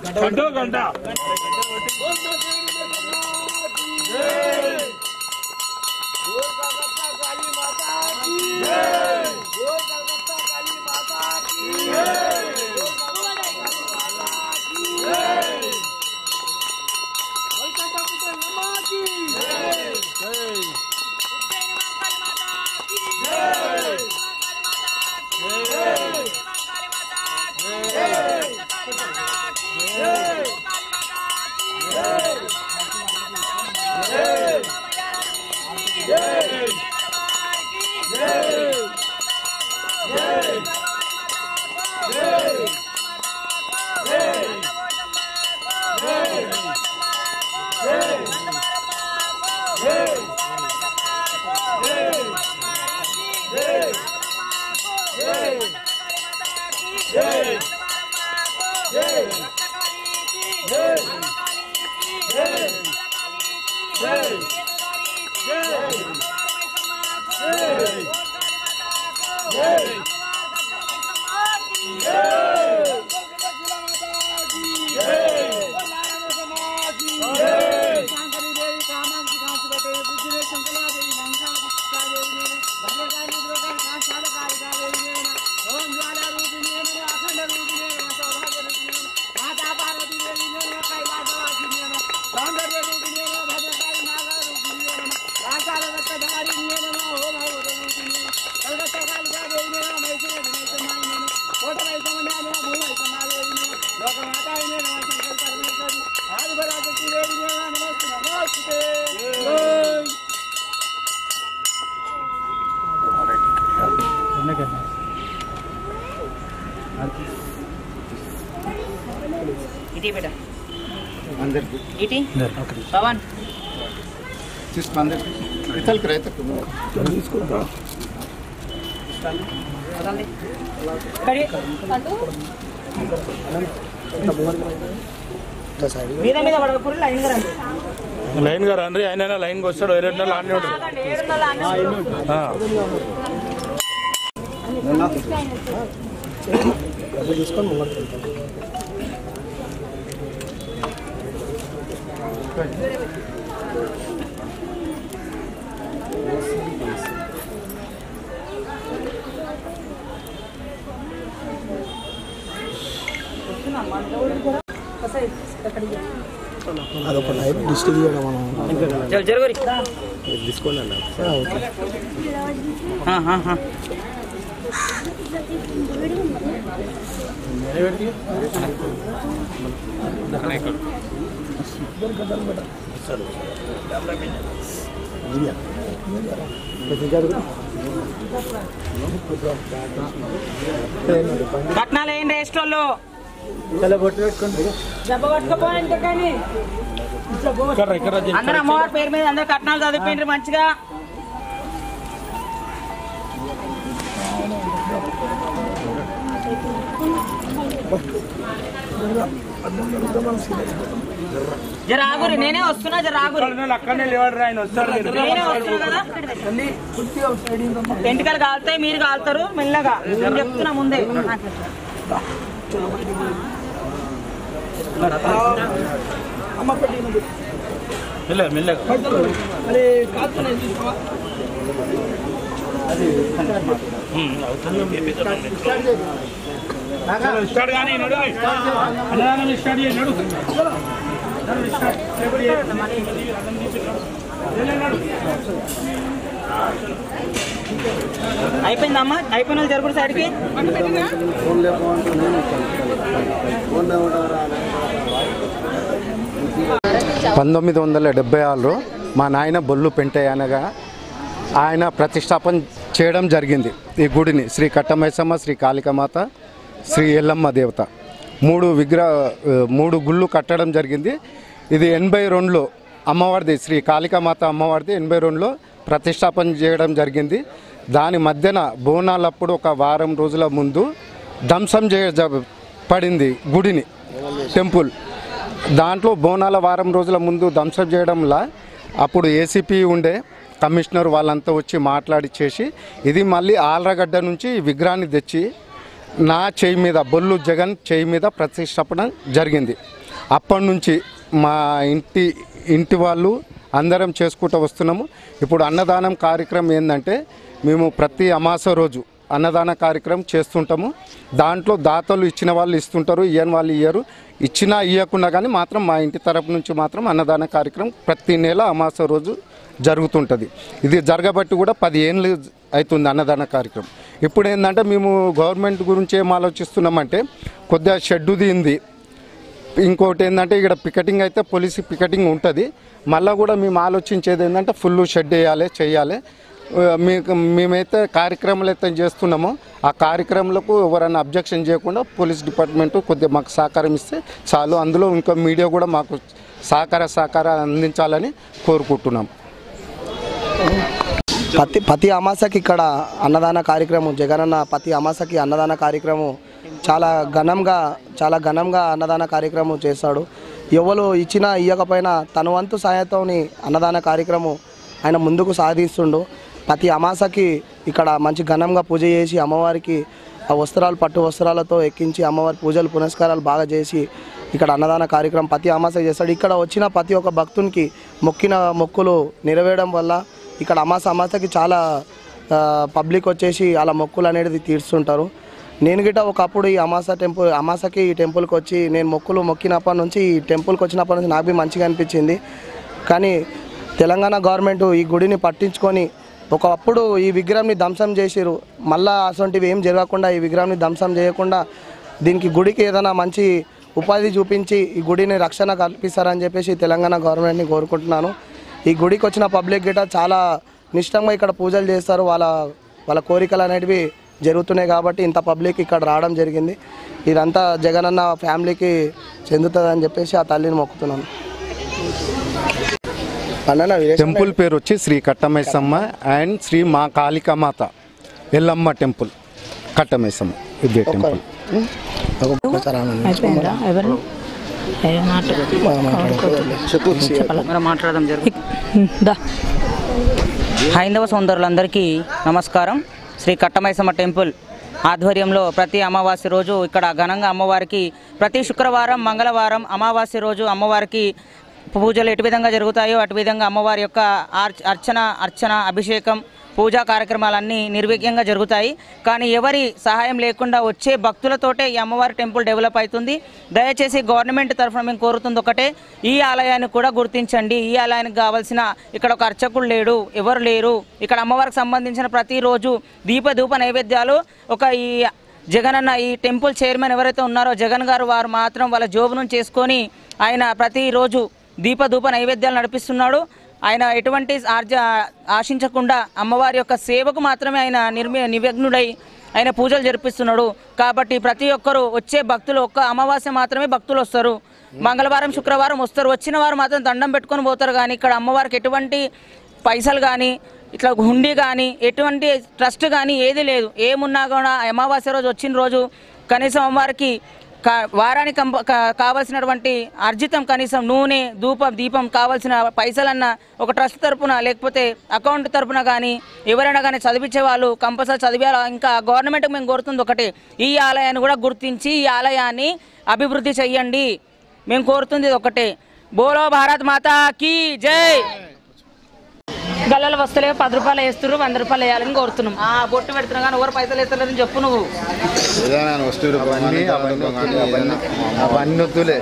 घंटो घंटा ఇటీ బేట అందరికి ఇటీ పవన్ తీసుకో అందరికి ఇతలకి రైతులకు వదండి. కడి. మీద మీద పడకూడదు లైన్ గా రండి లైన్ గా రండి ఆయన లైన్ కి వస్తాడు ఏడు నెలలు ఆడనే ఉంటాడు ఆగండి, ఏడున్నర అన్నీ ఆ. అదొక లైవ్ డిస్ట్రిక్ట్ చేయడం మనం జర జరుగురి తీసుకోండి అన్న ఓకే కట్నాలు ఏం రేస్టోళ్ళు జబ్బ పట్టుకోపోయింటే కానీ ఇక్కడ ఇక్కడ అందరూ అమ్మవారి పేరు మీద అందరు కట్నాలు చదివిపోయిండ్రు మంచిగా జర ఆగురి నేనే వస్తున్నా జర ఆగురి అక్కడనే లేవాడు ఆయన వస్తాడు మీరు. నేనే వస్తున్నా కదా ఎంటికలు కాలుతాయి మీరు కాలుతారు మెల్లగా నేను చెప్తున్నా ముందే మెల్లగా మెల్లగా ఉమ్, అవుతుంది. చలో, స్టార్ట్ కానీ నడు అన్నదానం స్టార్ట్ చేయి నడు నడు, స్టార్ట్. అయిపోయిందమ్మా అయిపోయిన వాళ్ళు జరుపుడు సైడ్కి పంతొమ్మిది వందల డెబ్బై ఆరులో మా నాయన బొల్లు పెంటయ్య అనగా ఆయన ప్రతిష్టాపన చేయడం జరిగింది ఈ గుడిని శ్రీ కట్టమైసమ్మ శ్రీ కాళికమాత శ్రీ ఎల్లమ్మ దేవత మూడు విగ్రహ ఆ, మూడు గుళ్ళు కట్టడం జరిగింది ఇది ఎనభై రెండులో అమ్మవారిది శ్రీ కాళికామాత అమ్మవారిది ఎనభై రెండులో ప్రతిష్టాపన చేయడం జరిగింది దాని మధ్యన బోనాలప్పుడు ఒక వారం రోజుల ముందు ధ్వంసం చేయ జ- పడింది గుడిని టెంపుల్ దాంట్లో బోనాల వారం రోజుల ముందు ధ్వంసం చేయడంలా అప్పుడు ఏసీపీ ఉండే కమిషనర్ వాళ్ళంతా వచ్చి మాట్లాడి చేసి ఇది మళ్ళీ ఆల్రగడ్డ నుంచి ఈ విగ్రహాన్ని తెచ్చి నా చేయి మీద బొల్లు జగన్ చేయి మీద ప్రతిష్టాపన జరిగింది అప్పటి నుంచి మా ఇంటి ఇంటి వాళ్ళు అందరం చేసుకుంటూ వస్తున్నాము ఇప్పుడు అన్నదానం కార్యక్రమం ఏంటంటే మేము ప్రతి అమాస రోజు అన్నదాన కార్యక్రమం చేస్తుంటాము దాంట్లో దాతలు ఇచ్చిన వాళ్ళు ఇస్తుంటారు ఇయ్యని వాళ్ళు ఇయ్యరు ఇచ్చినా ఇవ్వకుండా కానీ మాత్రం మా ఇంటి తరపు నుంచి మాత్రం అన్నదాన కార్యక్రమం ప్రతి నెల అమాస రోజు జరుగుతుంటుంది ఇది జరగబట్టి కూడా పది ఏళ్ళు అవుతుంది అన్నదాన కార్యక్రమం ఇప్పుడు ఏంటంటే మేము గవర్నమెంట్ గురించి ఏం ఆలోచిస్తున్నామంటే కొద్దిగా షెడ్డు దీంది ఇంకోటి ఏంటంటే ఇక్కడ పికెటింగ్ అయితే పోలీసు పికెటింగ్ ఉంటుంది మళ్ళీ కూడా మేము ఆలోచించేది ఏంటంటే ఫుల్ షెడ్ వేయాలి చేయాలి ఆ, మీకు మేమైతే కార్యక్రమాలు అయితే చేస్తున్నామో ఆ కార్యక్రమాలకు ఎవరైనా అబ్జెక్షన్ చేయకుండా పోలీస్ డిపార్ట్మెంట్ కొద్దిగా మాకు సహకారం ఇస్తే చాలు అందులో ఇంకా మీడియా కూడా మాకు సహకార సహకారం అందించాలని కోరుకుంటున్నాం ప్రతి ప్రతి అమాసకి ఇక్కడ అన్నదాన కార్యక్రమం జగనన్న ప్రతి అమాసకి అన్నదాన కార్యక్రమం చాలా ఘనంగా చాలా ఘనంగా అన్నదాన కార్యక్రమం చేస్తాడు ఎవరు ఇచ్చినా ఇవ్వకపోయినా తన వంతు సాయంతోని అన్నదాన కార్యక్రమం ఆయన ముందుకు సాధిస్తుండు ప్రతి అమాసకి ఇక్కడ మంచి ఘనంగా పూజ చేసి అమ్మవారికి ఆ వస్త్రాలు పట్టు వస్త్రాలతో ఎక్కించి అమ్మవారి పూజలు పునస్కారాలు బాగా చేసి ఇక్కడ అన్నదాన కార్యక్రమం ప్రతి అమాస చేస్తాడు ఇక్కడ వచ్చిన ప్రతి ఒక్క భక్తునికి మొక్కిన మొక్కులు నెరవేరడం వల్ల ఇక్కడ అమాస అమాసకి చాలా ఆ, పబ్లిక్ వచ్చేసి అలా మొక్కులు అనేది తీర్చుంటారు నేను గిట్ట ఒకప్పుడు ఈ అమాస టెంపుల్ అమాసకి ఈ టెంపుల్కి వచ్చి నేను మొక్కులు మొక్కినప్పటి నుంచి ఈ టెంపుల్కి వచ్చినప్పటి నుంచి నాకు బి మంచిగా అనిపించింది కానీ తెలంగాణ గవర్నమెంట్ ఈ గుడిని పట్టించుకొని ఒకప్పుడు ఈ విగ్రహాన్ని ధ్వంసం చేసిరు మళ్ళా అటువంటివి ఏం జరగకుండా ఈ విగ్రహాన్ని ధ్వంసం చేయకుండా దీనికి గుడికి ఏదైనా మంచి ఉపాధి చూపించి ఈ గుడిని రక్షణ కల్పిస్తారని చెప్పేసి తెలంగాణ గవర్నమెంట్ని కోరుకుంటున్నాను ఈ గుడికి వచ్చిన పబ్లిక్ గిట చాలా నిష్టంగా ఇక్కడ పూజలు చేస్తారు వాళ్ళ వాళ్ళ కోరికలు అనేటివి జరుగుతున్నాయి కాబట్టి ఇంత పబ్లిక్ ఇక్కడ రావడం జరిగింది ఇదంతా జగనన్న ఫ్యామిలీకి చెందుతుందని చెప్పేసి ఆ తల్లిని మొక్కుతున్నాను అన్న టెంపుల్ పేరు వచ్చి శ్రీ కట్టమైసమ్మ అండ్ శ్రీ మా కాళికామాత ఎల్లమ్మ టెంపుల్ కట్టమైసమ్మ ఇదే టెంపుల్ అయిపోయిందా ఎవరు ఏ నాటు మనం మాట్లాడదాం జరుగు దా హైందవ సోదరులందరికీ నమస్కారం శ్రీ కట్టమైసమ్మ టెంపుల్ ఆధ్వర్యంలో ప్రతి అమావాస్య రోజు ఇక్కడ ఘనంగా అమ్మవారికి ప్రతి శుక్రవారం మంగళవారం అమావాస్య రోజు అమ్మవారికి పూజలు ఎటు విధంగా జరుగుతాయో అటు విధంగా అమ్మవారి యొక్క ఆర్చ అర్చన అర్చన అభిషేకం పూజా కార్యక్రమాలన్నీ నిర్విఘ్నంగా జరుగుతాయి కానీ ఎవరి సహాయం లేకుండా వచ్చే భక్తులతోటే ఈ అమ్మవారి టెంపుల్ డెవలప్ అవుతుంది దయచేసి గవర్నమెంట్ తరఫున మేము కోరుతుంది ఒకటే ఈ ఆలయాన్ని కూడా గుర్తించండి ఈ ఆలయానికి కావాల్సిన ఇక్కడ ఒక అర్చకుడు లేడు ఎవరు లేరు ఇక్కడ అమ్మవారికి సంబంధించిన ప్రతిరోజు దీప ధూప నైవేద్యాలు ఒక ఈ జగన్ అన్న ఈ టెంపుల్ చైర్మన్ ఎవరైతే ఉన్నారో జగన్ గారు వారు మాత్రం వాళ్ళ జోబు నుంచి చేసుకొని ఆయన ప్రతిరోజు దీప ధూప నైవేద్యాలు నడిపిస్తున్నాడు ఆయన ఎటువంటి ఆర్జ ఆశించకుండా అమ్మవారి యొక్క సేవకు మాత్రమే ఆయన నిర్మి నిమగ్నుడై ఆయన పూజలు జరిపిస్తున్నాడు కాబట్టి ప్రతి ఒక్కరూ వచ్చే భక్తులు ఒక్క అమావాస్య మాత్రమే భక్తులు వస్తారు మంగళవారం శుక్రవారం వస్తారు వచ్చిన వారు మాత్రం దండం పెట్టుకొని పోతారు కానీ ఇక్కడ అమ్మవారికి ఎటువంటి పైసలు కానీ ఇట్లా హుండీ కానీ ఎటువంటి ట్రస్ట్ కానీ ఏది లేదు ఏమున్నా కూడా అమావాస్య రోజు వచ్చిన రోజు కనీసం అమ్మవారికి కా వారానికి కంప- కా- కావాల్సినటువంటి అర్జితం కనీసం నూనె ధూపం దీపం కావాల్సిన పైసలన్న ఒక ట్రస్ట్ తరపున లేకపోతే అకౌంట్ తరపున కానీ ఎవరైనా కానీ చదివించే వాళ్ళు కంపల్సరీ చదివేలా ఇంకా గవర్నమెంట్కి మేము కోరుతుంది ఒకటే ఈ ఆలయాన్ని కూడా గుర్తించి ఈ ఆలయాన్ని అభివృద్ధి చెయ్యండి మేము కోరుతుంది ఇది ఒకటే బోలో భారత్ మాతా కీ జై గల్లలు వస్తలేవు పది రూపాయలు వేస్తున్నారు వంద రూపాయలు వేయాలని కోరుతున్నాం ఆ బొట్టు పెడుతున్నా కానీ ఎవరు పైసలు వేస్తలేరని చెప్పు నువ్వు అవన్నీ అవన్నీ వద్దులే, అవన్నీ అవన్నీ వద్దులే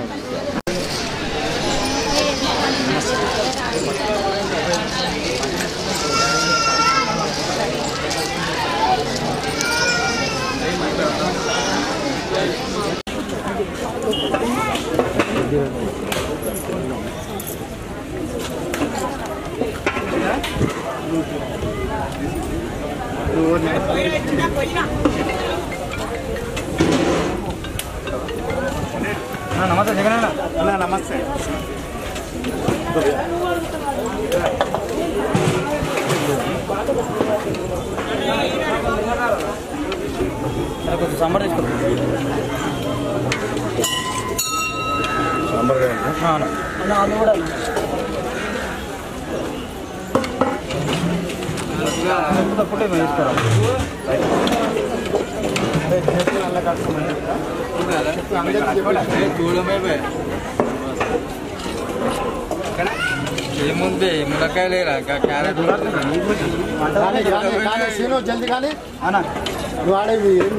కొంచెం సంబర్ తీసుకో ఏముంది మునక్కాయలేరా ఇంకా క్యారెట్ కానీ కానీ కానీ సీను జల్దీ కానీ నువ్వు ఆడేవి ఏం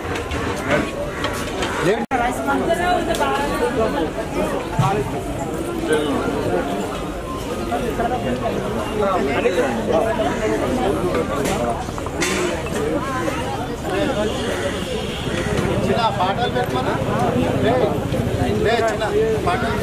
లేట్ చిన్న పాటలు పెట్టమన్నా లే లే చిన్న పాటలు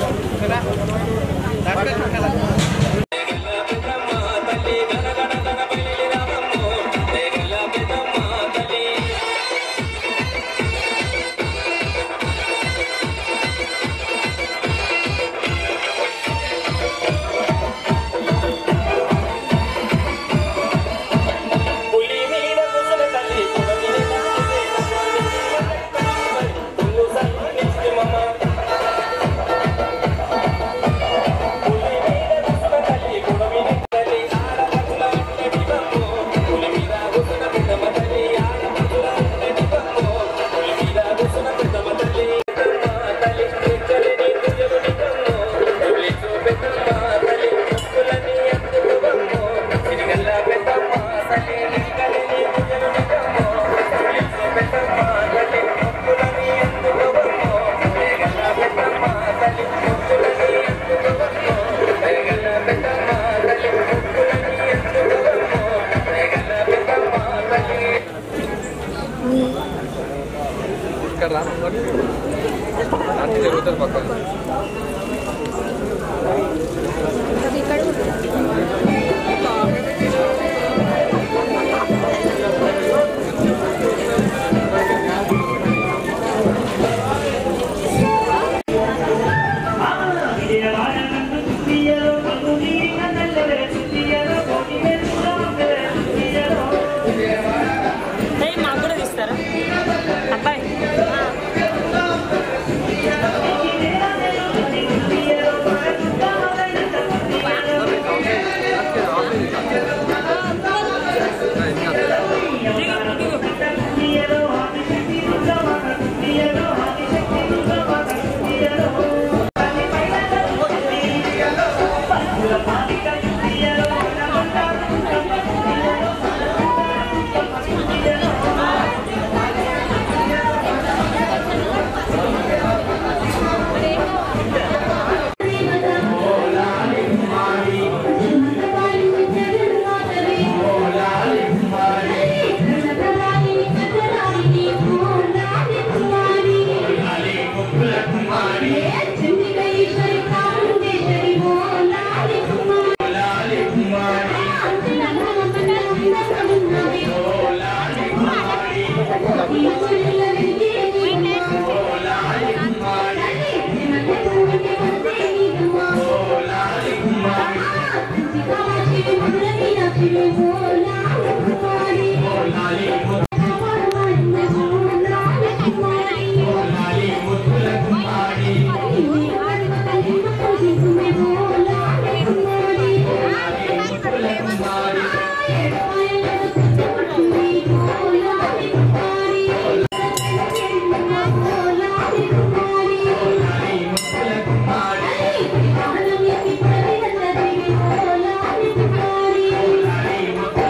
ఇక్కడ రా అన్ని జరుగుతుంది పక్కన మాకు కూడా తీస్తారా అబ్బాయి Thank you.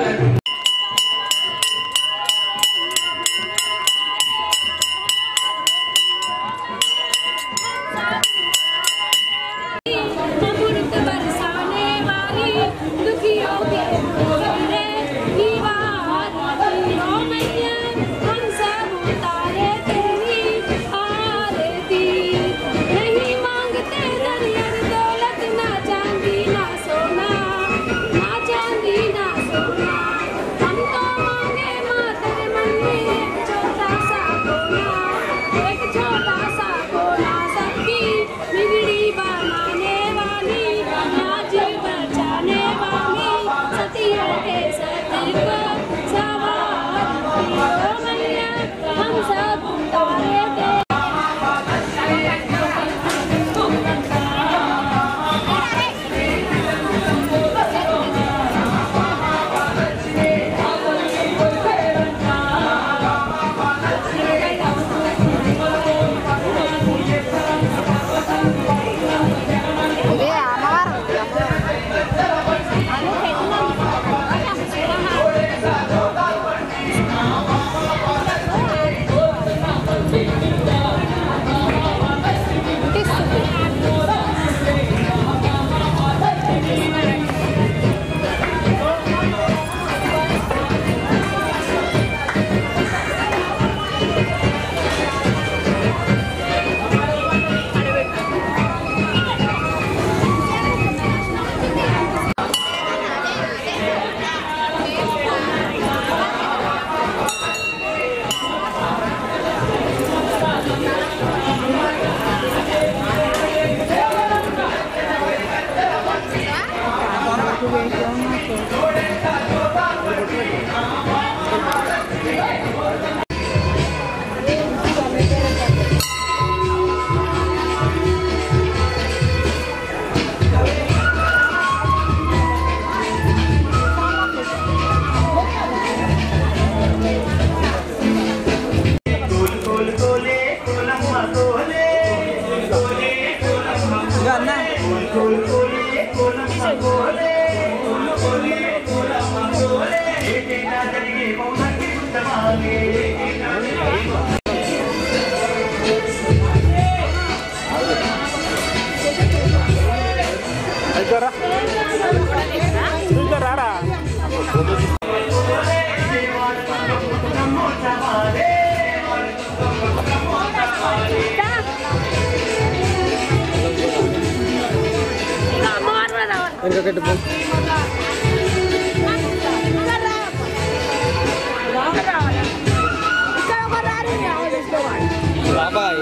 బాబాయ్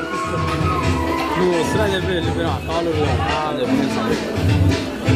నువ్వు వస్తున్నా చెప్పి వెళ్ళిపోయినా కాలు అని చెప్పి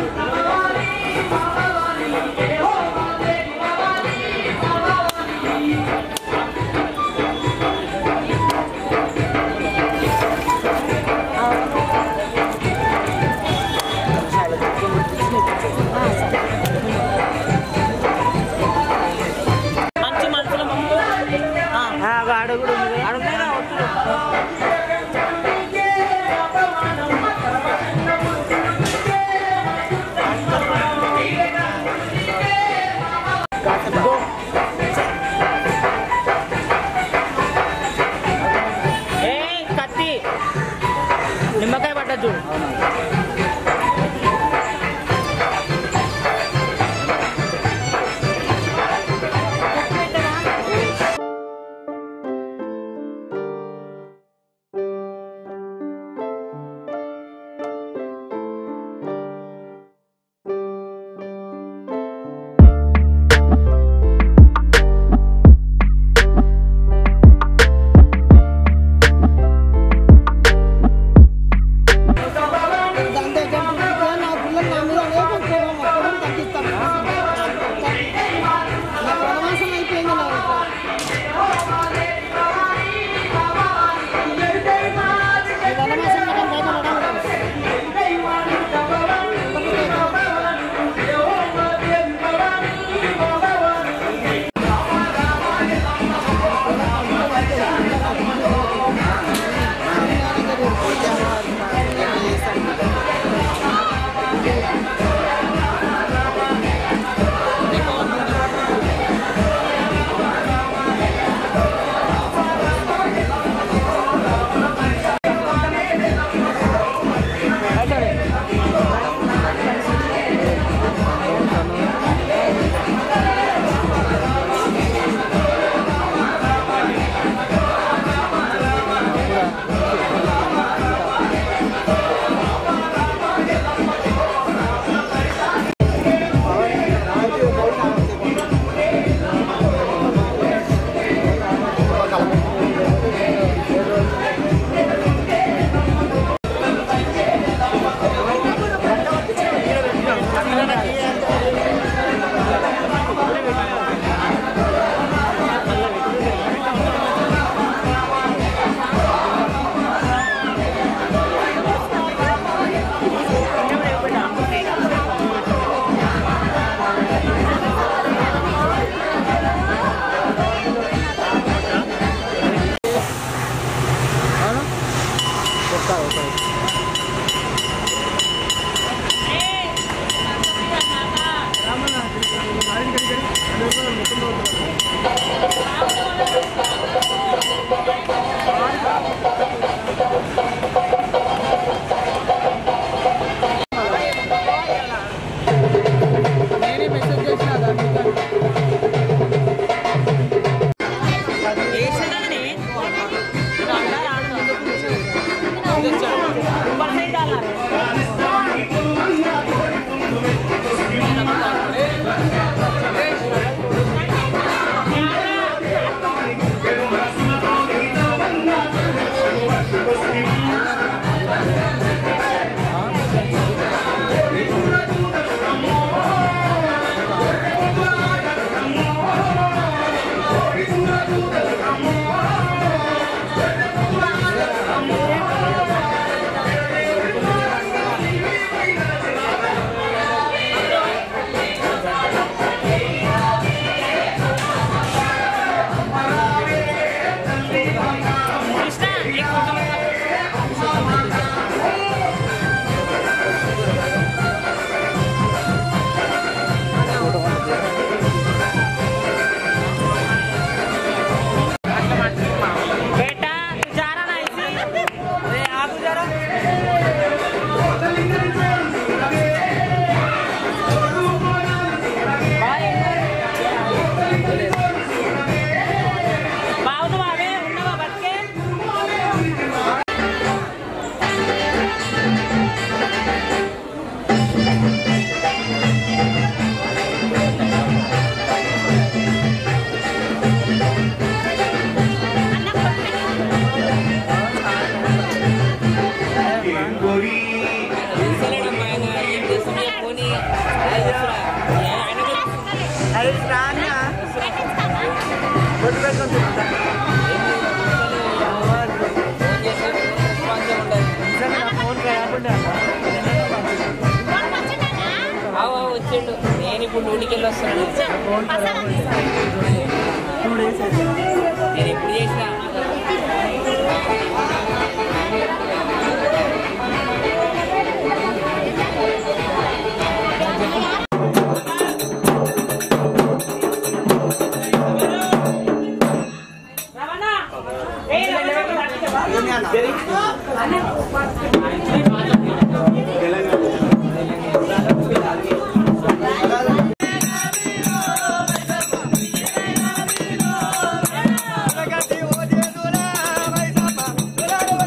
భవాని నేను ఇప్పుడు డ్యూటీకి వెళ్ళి వస్తున్నాను నేను ఎప్పుడు చేసినా Thank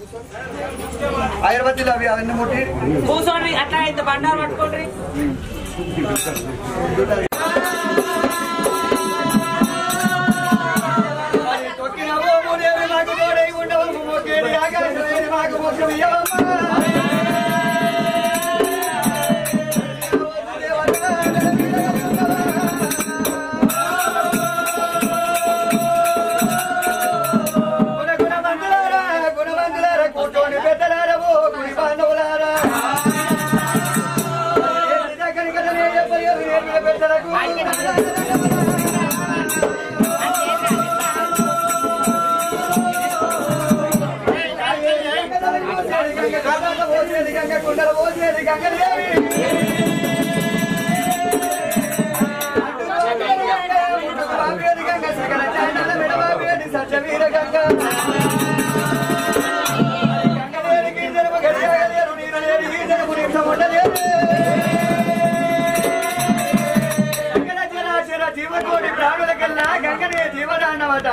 అగరబత్తీలు అవి అవన్నీ ముట్టి కూర్చోండి అట్లా అయితే బండారు పట్టుకోండి తొక్కిన మోమునేవి నాకు తోడై ఉండవమ్మ మొక్కేడి ఆకాశమేది మాకు మోక్షం ఇయ్యవమ్మ. గుణ గుణవంతులారా, గుణవంతులారా, కూర్చోని పెద్దలారా, ఓ గుడి బాంధవులారా. ఏది దగ్గరి కదలే ఎవ్వరు ఏమిల పెద్దలకు. గంగ పోసేది గంగ కుండల పోసేది గంగదేవి బాబేది గంగ సకల చాండల మెడ బాబేది సత్యవీర గంగ గంగలేని గీతలు గడియాగలేరు నీరు లేని గీతలు మునింత ఉండలేదు గంగల జలాశర జీవకోటి ప్రాణులకల్లా గంగనే జీవదాన్నవట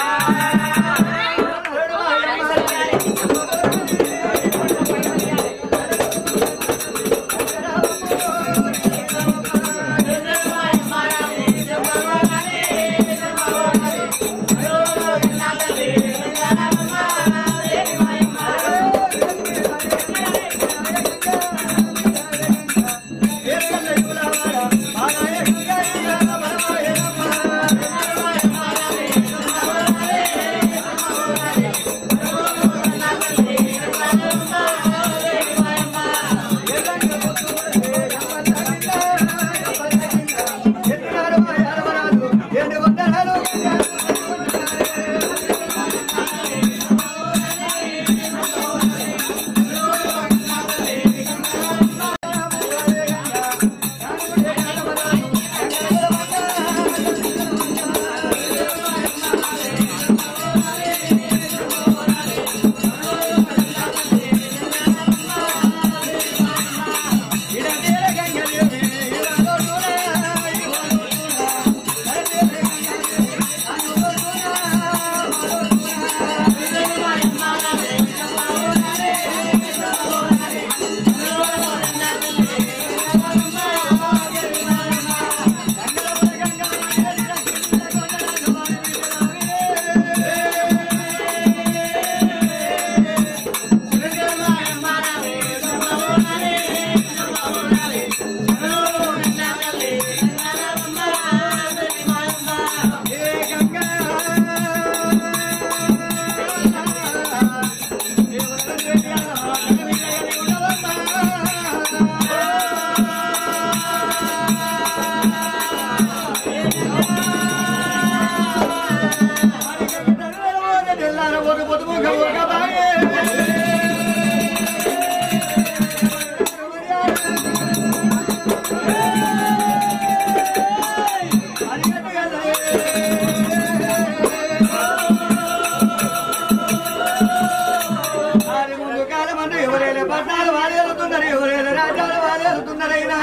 ఎవరైనా పట్టాలు వారేలుతున్నారు ఎవరైనా రాజ్యాలు వారేలుతున్నారైనా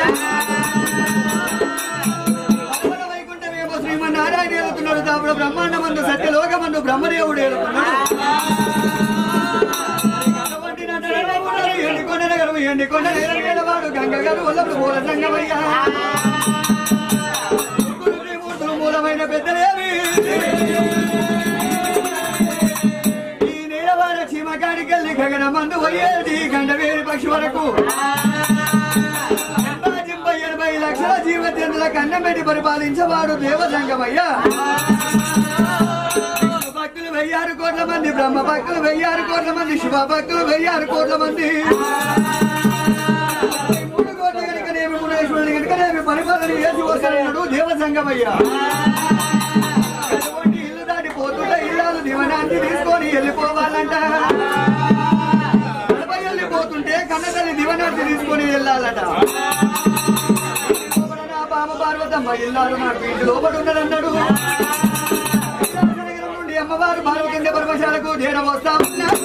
అప్పుడు వైకుంఠమేమో శ్రీమన్నారాయణ ఏలుతున్నాడు తాపుడు బ్రహ్మాండమందు సత్యలోకమందు బ్రహ్మదేవుడు ఏలుతున్నాడు అటువంటి నటనలో ఉన్నారు ఎండికొండ నగరం ఎండికొండ నేలవాడు గంగ గారు వల్లప్పుడు మూల సంగమయ్యా ముగ్గురు త్రిమూర్తులు మూలమైన పెద్దలేవి ఈ నీలవాడ చీమకాడికెళ్ళి గగనమందు పోయేది గండవేరి పక్షి వరకు జింపై ఎనభై లక్షల జీవజంతుల కన్నం పెట్టి పరిపాలించేవాడు దేవసంగమయ్యా భక్తులు వెయ్యారు కోట్ల మంది బ్రహ్మ భక్తులు వెయ్యారు కోట్ల మంది శివ భక్తులు వెయ్యారు కోట్ల మంది మూడు కోట్ల కనుకనేమి మునేశ్వరుని కనుకనేమి పరిపాలన చేసి వస్తున్నాడు దేవసంగమయ్యా అటువంటి ఇల్లు దాటిపోతుంటే ఇల్లాలు దివనాన్ని తీసుకొని వెళ్ళిపోవాలంట నలభై వెళ్ళిపోతుంటే కన్నతల్లి దివనాన్ని తీసుకొని వెళ్ళాలట నా పామ పార్వతమ్మ ఇల్లాలు నా వీటి లోపల ఉన్నదన్నాడు నగరం నుండి అమ్మవారు పార్వతీ పరమశాలకు చేర వస్తా ఉన్నారు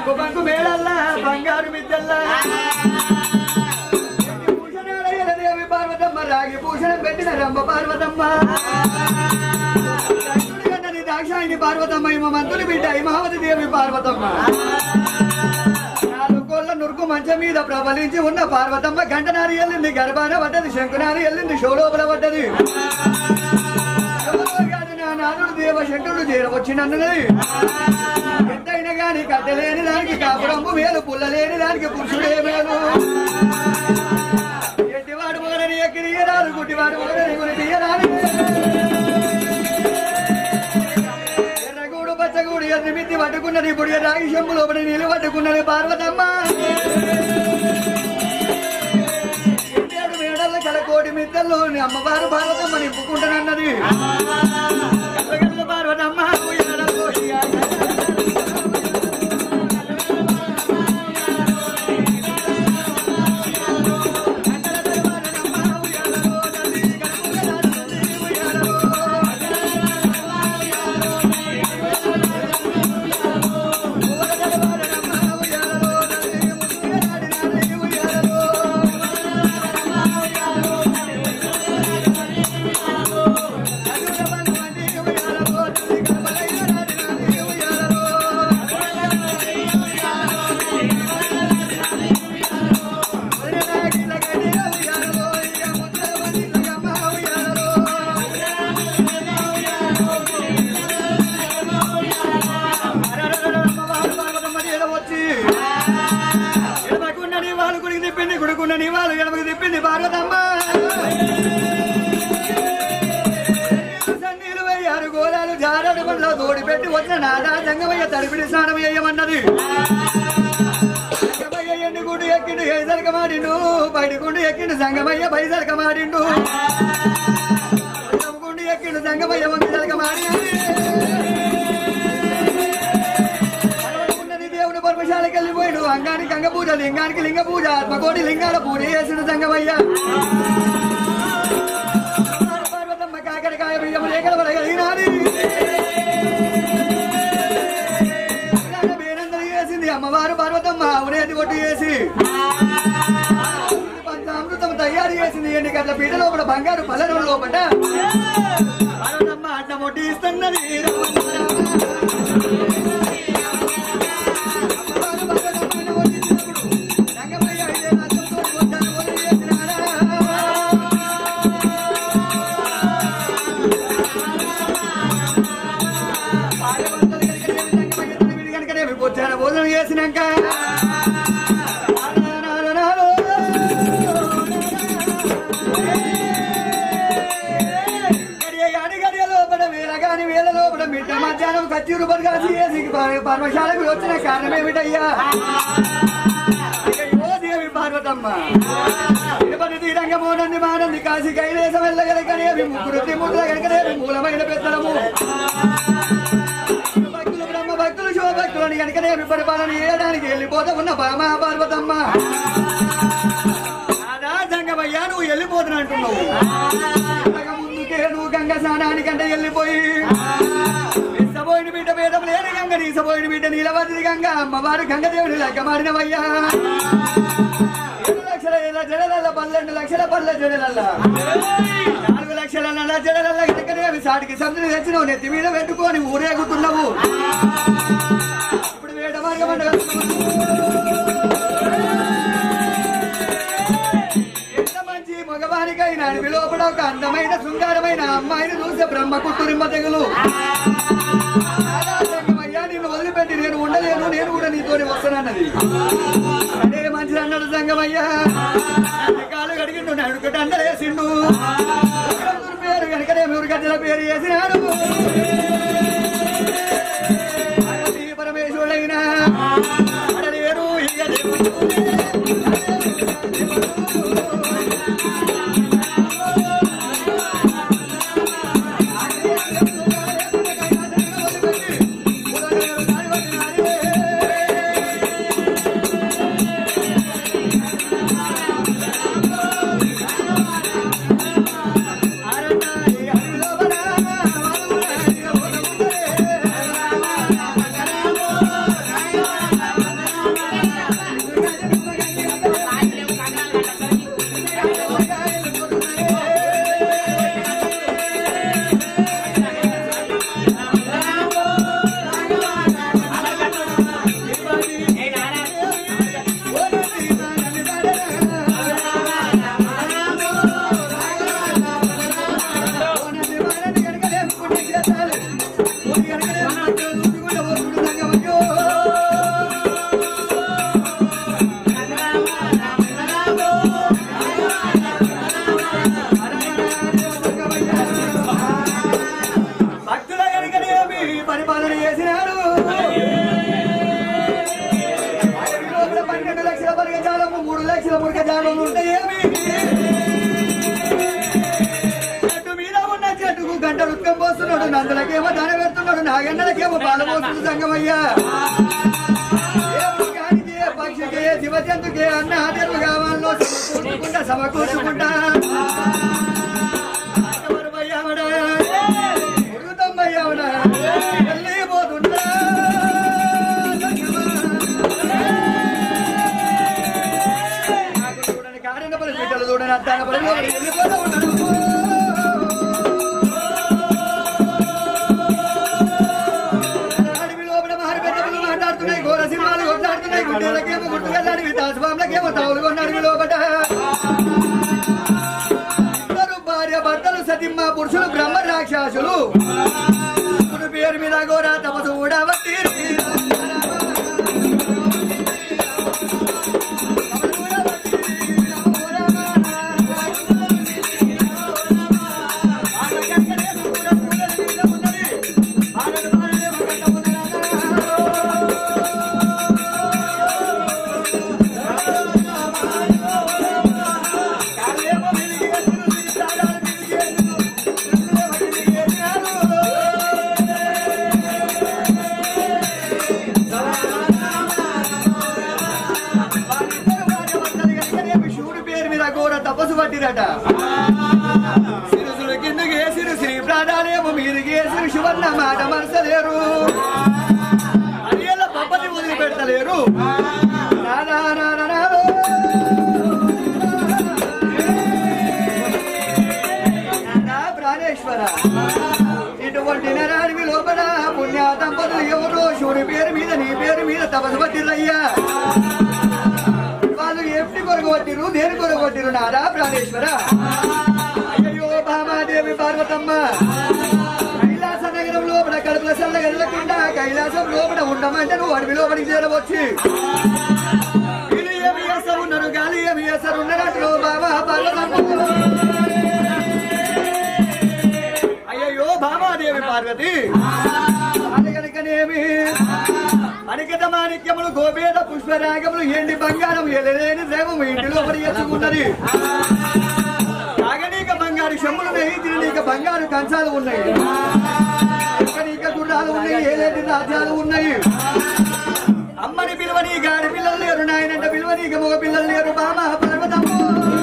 బంకు బంకు మేడల్లా బంగారు మిద్దల్లా భూషణాలయ్యల దేవి పార్వతమ్మ రాగి భూషణం పెట్టిన రంభ పార్వతమ్మ దక్షుడి కన్నది దాక్షాయిని పార్వతమ్మ ఇమ మంతుని బిడ్డ హిమావతి దేవి పార్వతమ్మ నాలుగు కోళ్ళ నురుకు మంచం మీద ప్రబలించి ఉన్న పార్వతమ్మ గంటనారి వెళ్ళింది గర్భాన పడ్డది శంకునారి వెళ్ళింది షోలోపల పడ్డది ఎవరో కాదు నా నాదుడు దేవ శంకరుడు చేరవచ్చినన్నది ఎంతైనా గాని కట్టలేని దానికి కాపురంపు మేలు పుల్లలేని దానికి పురుషుడే మేలు ఎట్టివాడు మొగలని ఎక్కిరియరాలు గుడ్డివాడు మొగలని గురియరాలు ఎర్రగూడు పచ్చగూడు ఎర్రి మిత్తి పట్టుకున్నది ఇప్పుడు రాగి శంపు లోపలి నీళ్ళు పట్టుకున్నది పార్వతమ్మ ఎన్నేడు మేడల కలకోటి మిద్దల్లో అమ్మవారు పార్వతమ్మ నింపుకుంటానన్నది కలగల్ల పార్వతమ్మ ఉయ్యాల కోడియా. ఎడమకున్నని వాళ్ళు గుడికి తిప్పింది గుడుకున్నని వాళ్ళు ఎడమకు తిప్పింది భారతమ్మ సన్నీలు వేయారు గోళాలు జారాడు బండ్లో తోడి పెట్టి వచ్చిన నాదా జంగమయ్య తడిపిడి స్నానం వేయమన్నది సంగమయ్య ఎండి గుడి ఎక్కిండు ఏసరక మాడిండు బయట గుండు ఎక్కిండు సంగమయ్య బయసరక మాడిండు గుండు ఎక్కిండు సంగమయ్య వంగి జరక మాడి ఉన్నది దేవుని పర్మశాలకు వెళ్ళిపోయాడు అంగానికి అంగ పూజ లింగానికి లింగ పూజ ఆత్మకోటి లింగాల పూజ చేసిన సంగమయ్య పార్వతమ్మ కాకరకాయ బియ్యం లేఖల పడగలిగినాది బేనందరి చేసింది అమ్మవారు పార్వతమ్మ అవునేది ఒట్టు చేసి పంచామృతం తయారు చేసింది ఎండి గట్ల పీట లోపల బంగారు పల్లెల లోపల పార్వతమ్మ అట్ల మొట్టి ఇస్తున్నది భోజనం చేసినాక లోపల వేల గాని వేల లోపల మిట్ట మధ్యాహ్నం కచ్చూరు బర్గాసి చేసి పర్మశాలకు వచ్చిన కారణం ఏమిటయ్యా ఓ దేవి పార్వతమ్మ తిరుపతి తీరంగ మోనంది మానంది కాశీ కైలేసం వెళ్ళగలకనేవి ముగ్గురు తిమ్ముడుల కనుకనేవి మూలమైన పెద్దలము భక్తులు బ్రహ్మ భక్తులు శివభక్తులని కనుకనేవి పరిపాలన చేయడానికి వెళ్ళిపోతా ఉన్న బామా పార్వతమ్మ రాధా సంగమయ్యా నువ్వు వెళ్ళిపోతున్నా అంటున్నావు ఇంతకు ముందుకే నువ్వు గంగ స్నానానికంటే వెళ్ళిపోయి ఇసబోయిన బిడ్డ వేదం లేని గంగ నీసబోయిన బిడ్డ నీలవతి గంగ అమ్మవారు గంగదేవుని లెక్క మారినవయ్యా ఏడు లక్షల ఏళ్ళ జడలల్ల పన్నెండు లక్షల పల్లె జడలల్ల నాలుగు లక్షల నల్ల జడలల్ల గనకనేవి సాటికి సంతులు తెచ్చినావు నెత్తి మీద పెట్టుకొని ఊరేగుతున్నావు ఇప్పుడు వేట మార్గం ఎంత మంచి మగవారికైనా అడవి లోపల ఒక అందమైన శృంగారమైన అమ్మాయిని చూసే బ్రహ్మ కుట్టురిమ్మ తెగులు అయ్యా నిన్ను వదిలిపెట్టి నేను ఉండలేను నేను కూడా నీతోనే వస్తానన్నది అదే మంచిది అన్నాడు సంగమయ్యా కాలు కడిగిండు నడుకట అందలేసిండు పేరు కనుకనే మీరు గజ్జల పేరు చేసినాడు పార్వతీ పరమేశ్వరుడైనా అడలేరు ఇయ్య అరన్నా జాడలు మూడు లక్షల మురిక జాడలు ఉంటాయేమి చెట్టు మీద ఉన్న చెట్టుకు గంట రుక్కం పోస్తున్నాడు నందులకేమో దాన పెడుతున్నాడు నాగన్నలకేమో పాలు పోస్తుంది సంగమయ్యా ఏ మృగానికి, ఏ పక్షికి ఏ జీవ జంతుకే అన్న ఆటలు కావాలో సమకూర్చుకుంటా సమకూర్చుకుంటా ఎవరుమయ్యావడా? ఉరుతమ్మయ్యావడా? వెళ్ళిపోతుంటా నాకు చూడని కారణ పని బిడ్డలు చూడని అద్దాన పని వెళ్ళిపోతా ఉన్నాడు అడవి లోపల మారి పెద్దలు మాట్లాడుతున్నాయి ఘోర సింహాలు కొట్లాడుతున్నాయి గుండెలకేమో గుట్టుకెళ్ళాడివి తాసుబాంలకేమో తావులు కొన్నాడు లోపల ఇద్దరు భార్య భర్తలు సతిమ్మ పురుషులు బ్రహ్మ రాక్షసులు ఇప్పుడు పేరు మీద ఘోర తపసు కూడా వట్టి శివుడి పేరు మీద ఘోర తపస్సు పట్టిరట సిరుసులు కిందకి వేసిరు శ్రీ ప్రాణాలేమో మీరుకి వేసిరు శివన్న మాట మనసలేరు అదేలా పప్పని వదిలి పెడతలేరు నానా నానా నాలో. నానా ప్రాణేశ్వర ఇటువంటి నరాడివి లోపల పుణ్య దంపతులు ఎవరో శివుడి పేరు మీద నీ పేరు మీద తపస్సు పట్టిరయ్యా వాళ్ళు ఎట్టి కొరకు కొట్టిరు దేని కొరకు కొట్టిరు నారా ప్రాణేశ్వర అయ్యో భామాదేవి పార్వతమ్మ కైలాస నగరం లోపల కడుపుల సల్ల వెళ్ళకుండా కైలాసం లోపల ఉండమంటే నువ్వు అడవి లోపలికి చేరవచ్చు వీళ్ళు ఏమి చేస్తారు ఉన్నారు గాలి ఏమి చేస్తారు ఉన్నట్లు బాబా పార్వతమ్మ అయ్యయ్యో భామాదేవి పార్వతి అది కనుకనేమి అనికత మాణిక్యములు గోపేద పుష్పరాగములు ఎండి బంగారం ఎలలేని దేవము ఇంటిలో పరిగెత్తుకున్నది నాగనీక బంగారు శమ్ములు నెయ్యి తిననీక బంగారు కంచాలు ఉన్నాయి నీక గుర్రాలు ఉన్నాయి ఏలేటి రాజ్యాలు ఉన్నాయి అమ్మని పిలువని గాడి పిల్లలు లేరు నాయనంట పిలువనీక మగ పిల్లలు లేరు బామ పర్వతమ్మ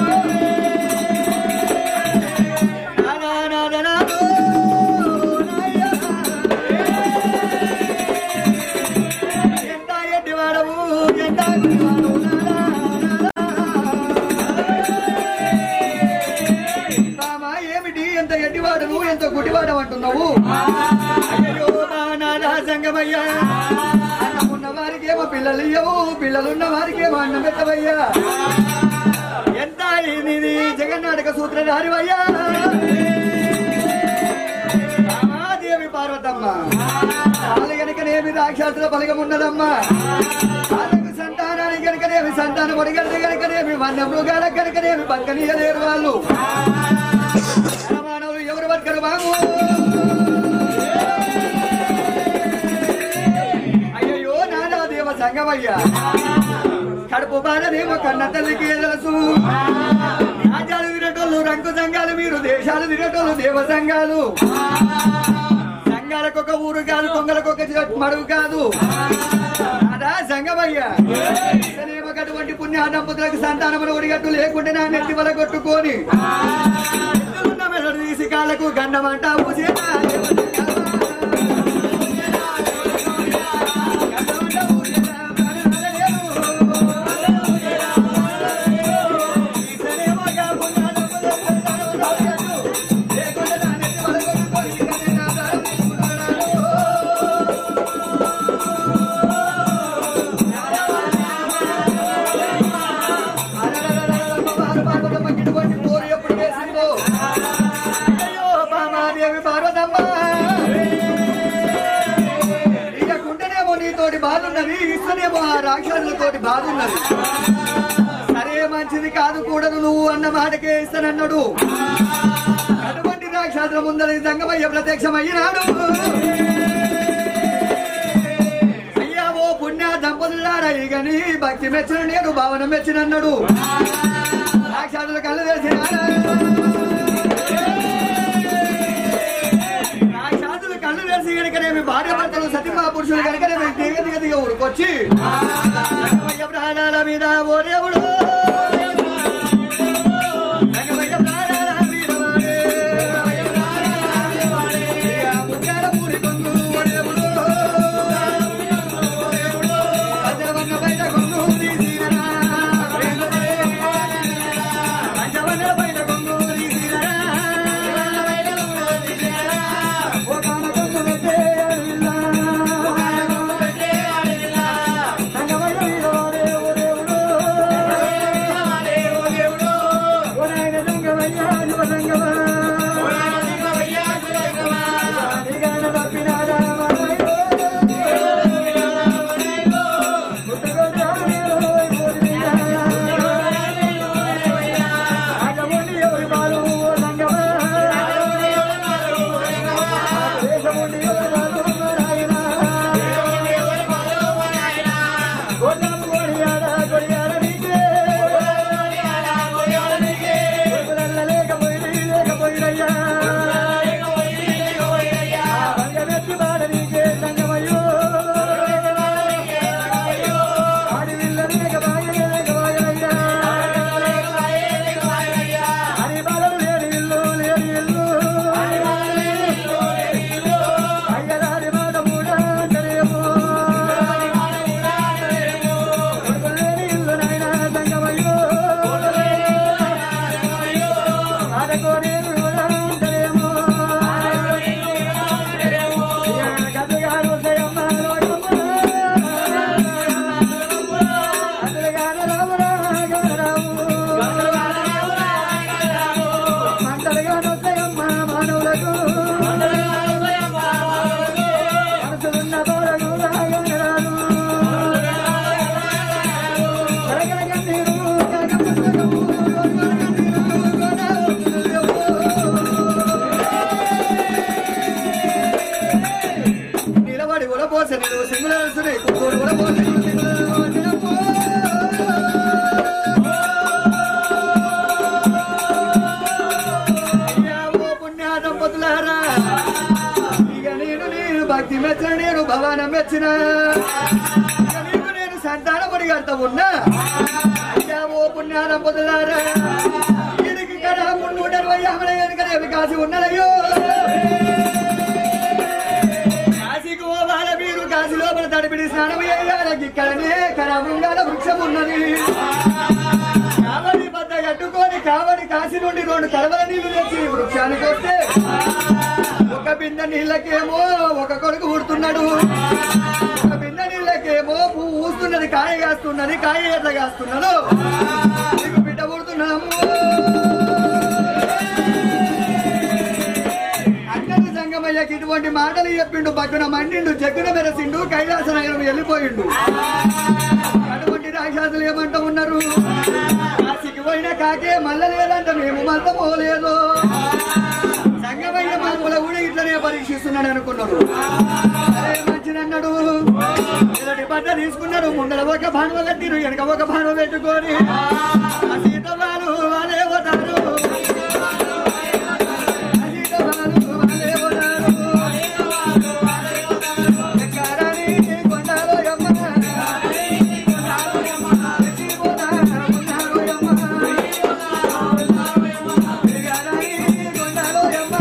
నానా నానా నాదో, నాయ్యా. ఎంత ఎడ్డివాడవు ఎంత గుడివాడవు, బామా ఏమిటి ఎంత ఎడ్డివాడవు ఎంత గుడివాడవు అంటున్నావు అయ్యో మా నాదా సంగమయ్యా అన్నం ఉన్న వారికి ఏమో పిల్లలు ఇయ్యవు పిల్లలున్న వారికి ఏమో అన్నం పెట్టవయ్యా ఎంత ఇది జగన్నాటక సూత్రధారివయ్యా దేవి పార్వతమ్మ వాళ్ళ గనుకనేమి రాక్షసుల బలగం ఉన్నదమ్మా వాళ్ళకు సంతానానికి గనుకనేమి సంతానం అడిగడితే గనుకనేమి వన్య మృగాలకు గనుకనేమి బతకనీయలేరు వాళ్ళు మానవులు ఎవరు బతకరు బాబు అయ్యయ్యో నానా దేవ సంగమయ్యా కడుపు బాధనేమో కన్న తల్లికి తెలుసు రాజ్యాలు తినటోళ్ళు రంగు సంఘాలు మీరు దేశాలు తినటోళ్ళు దేవ సంఘాలు సంఘాలకు ఒక ఊరు కాదు కొంగలకు ఒక మడుగు కాదు అదా సంగమయ్యా ఇతనేమో అటువంటి పుణ్య దంపతులకు సంతానములు ఒడిగట్టు లేకుంటే నా నెత్తి వల కొట్టుకొని ఎత్తులున్న మెదడు తీసి కాళ్ళకు గండమంట ఊసేనా నీతోటి బాధ ఉన్నది ఇస్తనేమో ఆ రాక్షసులతోటి బాధ ఉన్నది సరే మంచిది కాదు కూడదు నువ్వు అన్న మాటకే ఇస్తానన్నాడు అటువంటి రాక్షసుల ముందర సంగమయ్య ప్రత్యక్షమయ్యినాడు అయ్యా ఓ పుణ్య దంపతులారా ఇక నీ భక్తి మెచ్చిన నేను భావన మెచ్చిన అన్నాడు సాక్షాత్తులు కళ్ళు తెరిచిన సాక్షాత్తులు కళ్ళు తెరిచి కనుకనేమి భార్య భర్తలు సతీమా పురుషులు కనుకనేమి దిగ దిగ దిగ ఊరుకొచ్చి రంగమయ్య ప్రాణాల మీద ఓ దేవుడు రంగమయ్య ప్రాణాల మీద వాడే. ఇక ముత్యాల పూరి కొంగు ఓ దేవుడు. పంచవన్న బయట కొంగు తీసినరా. పంచవన్న బయట కొంగు తీసినరా. ఓ కాన కొంగు పెట్టే అడవిల్లా. రంగమయ్య మీద వాడే ఓ దేవుడు. ఓ నాయన రంగమయ్య శివ రంగమా. నిగాన తప్పినాడా మనమయ్యో. నిలబడి ఉడపోసే నేను సింగులేసుని కుక్కూరు ఉడపోసే పుణ్య దంపతులారా ఇక నేను నేను భక్తి మెచ్చిన నేను భవానం మెచ్చిన ఇక నీకు నేను సంతానపడి కడతా ఉన్నా అయ్యా ఓ పుణ్య దంపతులారా ఇది కదా నూట ఇరవై యాభై వెనుక కాసి ఉన్నదయ్యో కాశీకి పోవాల మీరు కాశీ లోపల తడిపిడి స్నానం చేయాలి ఇక్కడనే కరాబృంగాల వృక్షం ఉన్నది కావడి బద్ద కట్టుకొని కావడి కాశీ నుండి రెండు కడవల నీళ్లు తెచ్చి వృక్షానికి వస్తే ఒక బిందె నీళ్ళకేమో ఒక కొడుకు పుడుతున్నాడు ఒక బిందె నీళ్ళకేమో పువ్వు ఊస్తున్నది కాయ కాస్తున్నది కాయ ఎట్లా కాస్తున్నాడు నీకు బిడ్డ పుడుతున్నాము అన్నది సంగమయ్యకి ఇటువంటి మాటలు చెప్పిండు పక్కన మండిండు జగ్గున మెరసిండు కైలాస నగరం వెళ్ళిపోయిండు అటువంటి రాక్షసులు ఏమంటూ ఉన్నారు కాశీకి పోయిన కాకే మల్ల లేదంట మేము మల్ల పోలేదు సంగమయ్య మాకుల కూడా ఇట్లనే పరీక్షిస్తున్నాడు అనుకున్నారు అరే మంచిదన్నాడు ఇలాంటి బట్ట తీసుకున్నాడు ముందర ఒక భానువ కట్టిరు వెనక ఒక భానువ పెట్టుకొని ఆ సీత వాళ్ళు వాళ్ళే పోతారు ఆ సీత వాళ్ళు వాళ్ళే పోతారు ఎక్కడని కొండలో యమ్మ. ఎక్కిపోతా ఉన్నారో యమ్మ. ఎక్కడని కొండలో యమ్మ.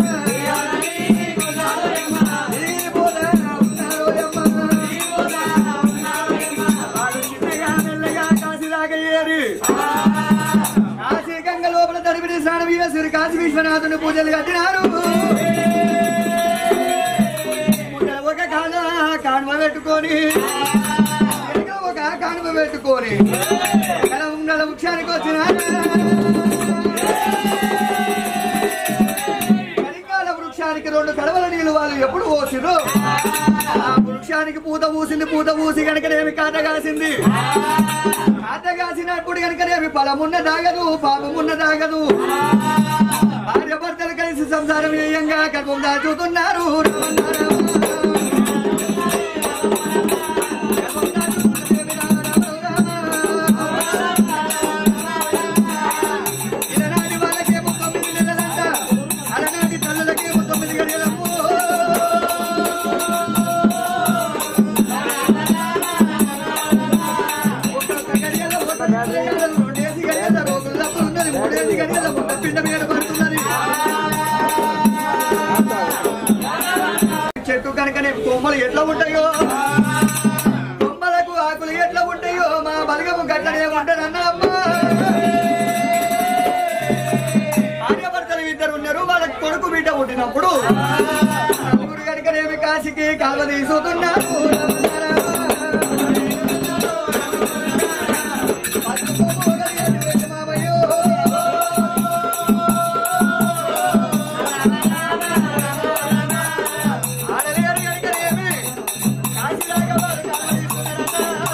ఎక్కిపోతా ఉన్నారో యమ్మ. వాళ్ళు చిన్నగా మెల్లగా కాశీలాగా ఏరి కాశీ గంగ లోపల తడిపిడి స్నానం చేసి కాశీ విశ్వనాథుని పూజలు కట్టినారు ముందర ఒక కాల కానుమ పెట్టుకొని వెనుక ఒక కానుమ పెట్టుకొని కల ఉంగల వృక్షానికి వచ్చిన కలికాల వృక్షానికి రెండు కడవల నీళ్ళు వాళ్ళు ఎప్పుడు పోసిరు ఆ వృక్షానికి పూత పూసింది పూత పూసి కనుకనేమి కాట కాసింది కాట కాసినప్పుడు కనుకనేమి ఫలమున్న దాగదు పాపమున్న దాగదు భార్య భర్తలు కలిసి సంసారం చేయంగా గర్భం దాచుతున్నారు అరగంటలు రెండేసి గడియల రోగులు తప్పులున్నది మూడేసి గడియల ముద్ద పిండ మీద పడుతున్నది చెట్టు కనుకనే కొమ్మలు ఎట్లా ఉంటాయో కొమ్మలకు ఆకులు ఎట్లా ఉంటాయో మా బలగము గట్టనే ఉంటానన్న అమ్మా భార్యాభర్తలు ఇద్దరు ఉన్నారు వాళ్ళకి కొడుకు బిడ్డ పుట్టినప్పుడు నలుగురు కనుకనేమి కాశీకి కాలువ తీసుకున్నారు ఆడలేరు కనుకనేమి కాశీలాగా వారు కాలువ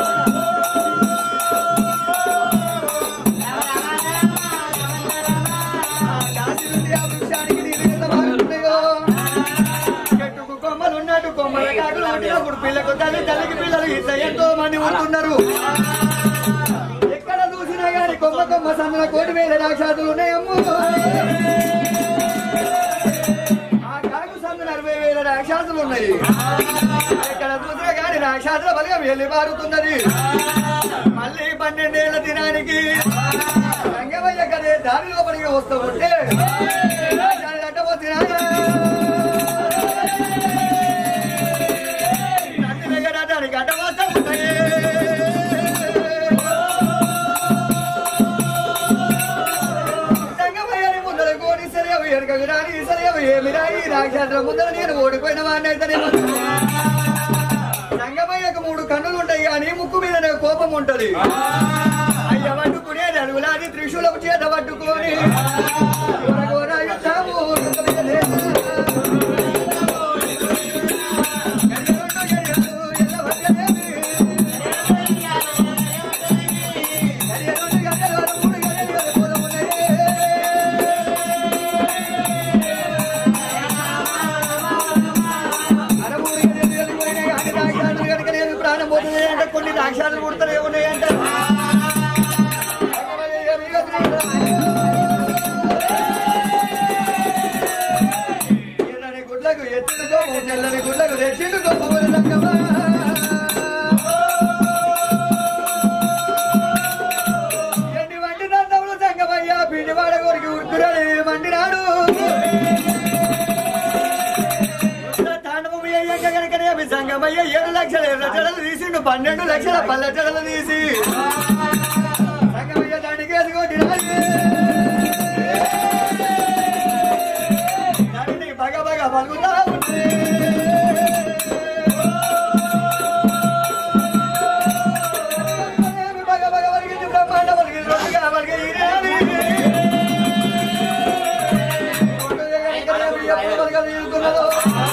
కాశీ నుండి ఆ వృక్షానికి నీళ్ళు ఎంత బాగుంటాయో చెట్టుకు కొమ్మలు ఉన్నట్టు కొమ్మల కాకులు పుట్టినప్పుడు పిల్లకు తల్లి తల్లికి పిల్లలు ఇట్లా ఎంతో మంది ఉంటున్నారు ఎక్కడ చూసినా గాని కొమ్మ కొమ్మ సందుల కోటి వేల రాక్షాతులు ఉన్నాయమ్ము ఆ కాకు సందున అరవై వేల రాక్షాతులు ఉన్నాయి ఎక్కడ చూసినా గాని రాక్షాతుల బలిగా వెళ్ళి పారుతున్నది మళ్ళీ పన్నెండేళ్ల దినానికి రంగమయ్య కదే దారిలో పడిగా వస్తూ ఉంటే అడ్డ పోతున్నా నన్ను వెగడటానికి అడ్డవాసం ఉంటాయి. సంగమయ్యని ముందర కోడి సరేవ ఎరగకు రాని సరేవ ఏమి రాయి రాక్షసుల ముందర నేను ఓడిపోయిన వాడిని అయితేనేమో సంగమయ్యకు మూడు కన్నులు ఉంటాయి కానీ ముక్కు మీద కోపం ఉంటది అయ్య పట్టుకునేది అడుగులాది త్రిశూలం చేత పట్టుకొని గోర యుద్ధము యుద్ధ మీద లేదు. ప్రాణం పోతుంది అంటే కొన్ని రాక్షాలు పుడతానే ఉన్నాయంట ఎర్రని గుడ్లకు ఎత్తుడుకో తెల్లని గుడ్లకు తెచ్చిండుకో పువ్వుల రంగమా ఎన్ని వంటి నందములు సంగమయ్యా పిండి వాడ కోరికి ఉరుకురని మండినాడు తాండవం అయ్యాక కనుకనే అవి సంగమయ్య ఏడు లక్షల ఎర్ర జడలు తీసిండు పన్నెండు లక్షల పల్లె జడలు తీసి సంగమయ్య దానికి ఎదుగోటి దానిని బగ బగ పలుకుతా ఉంటే బగ బగ పలికింది బ్రహ్మాండ పలికింది రొట్టుగా పలికి ఈనాది. ఎప్పుడు పలకలు తీరుతున్నదో.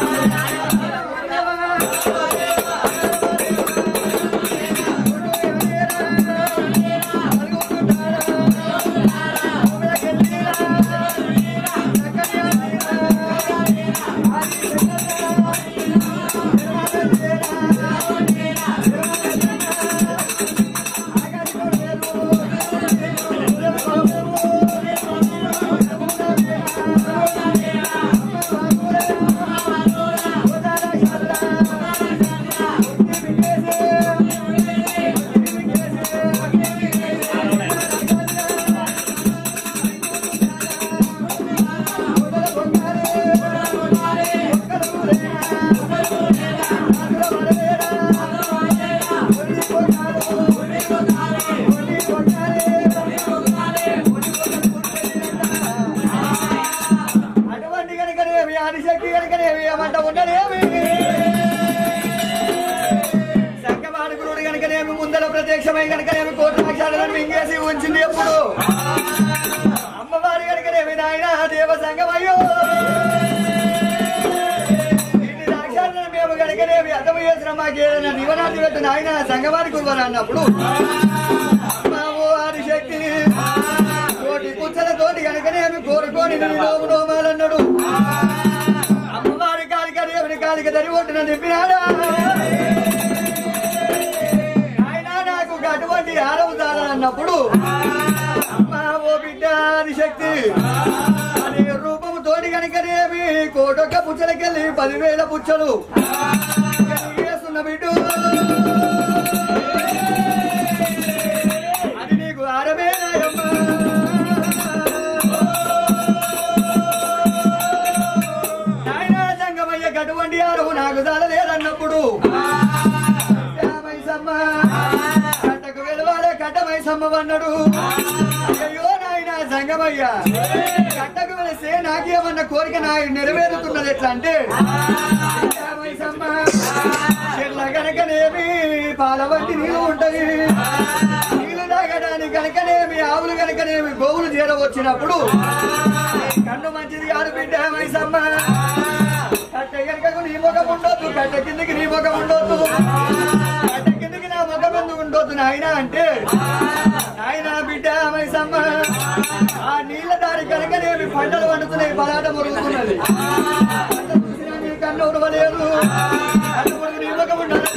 అటువంటి కనుకనేమి ఆదిశక్తి కనుకనేమి ఏమంట ఉండలేమి సంగమానుకుడు కనుకనేమి ముందర ప్రత్యక్షమై కనుకనేమి కోటి లక్షలను మింగేసి ఉంచింది ఎప్పుడు అమ్మవారి కనుకనేమి నాయన దేవ సంగమయ్యో ఇన్ని రాక్షసులను మేము కనుకనేమి అర్థం చేసిన మాకేదైనా నివనాది పెట్టు నాయన సంగమాని కుర్వని అన్నప్పుడు అమ్మావో ఆదిశక్తిని కోటి కుచ్చలతోటి కనుకనేమి కోరుకోని నోము నోమాలన్నాడు అమ్మవారి కాలిక దేవుని కాలిక దరి ఒట్టున చెప్పినాడా ఆయన నాకు అటువంటి ఆరవుతారా అన్నప్పుడు అమ్మా ఓ బిడ్డ ఆదిశక్తి అని రూపము తోటి కనుకనేమి కోటొక్క పుచ్చలకెళ్ళి పదివేల పుచ్చలు వేస్తున్న బిడ్డు అది మైసమ్మవన్నాడు అయ్యో నాయన సంగమయ్య కట్టకు వెళితే నాకేమన్న కోరిక నా నెరవేరుతున్నది ఎట్లా అంటే మైసమ్మ చెట్ల కనుకనేమి పాల వంటి నీళ్ళు ఉంటది నీళ్లు తాగడానికి కనుకనేమి ఆవులు కనుకనేమి గోవులు చేరవచ్చినప్పుడు కన్ను మంచిది కాదు బిడ్డ మైసమ్మ కట్ట కనుకకు నీ ముఖం ఉండొద్దు కట్ట కిందకి నీ ముఖం ఉండొద్దు కట్ట కిందకి నా ముఖం ఎందుకు ఉండొద్దు నాయన అంటే నాయన బిడ్డ మైసమ్మ ఆ నీళ్ళ దారి కనుకనేమి పంటలు వండుతున్నాయి పదాట మురుగుతున్నది పంట చూసినా నీ కన్ను ఉడవలేదు కన్ను మురుగు నీ ముఖం ఉండదు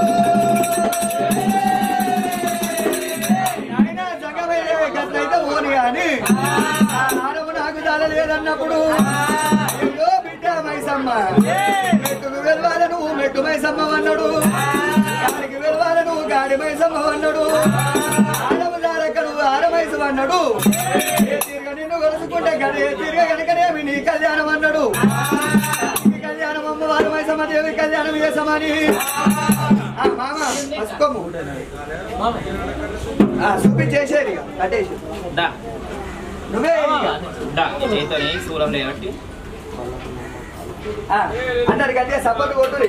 నాయన జగమయ్యే గట్లయితే ఓని గాని ఆ నాడము నాకు చాలలేదన్నప్పుడు అయ్యో బిడ్డ మైసమ్మ మెట్టుకు వెళ్ళాలి నువ్వు మెట్టు మైసమ్మ అన్నాడు గాడికి వెళ్ళాలి నువ్వు గాడి మైసమ్మ అన్నాడు ఆడము జాలక నువ్వు ఆడమైసం అన్నాడు ఏ తీరుగా నిన్ను కొలుసుకుంటే గడి ఏ తీరుగా కనుకనేమి నీ కళ్యాణం అన్నాడు నీ కళ్యాణం అమ్మవారు మైసమ్మ దేవి కళ్యాణం చేసమని ఆ మామ పసుకోము ఆ, చూపించేసేది ఇక, కట్టేసి దా నువ్వే ఇక. దా చేతితో శూలం లేబట్టి ఆ, అందరు కట్టే సపోర్ట్ కొట్టురి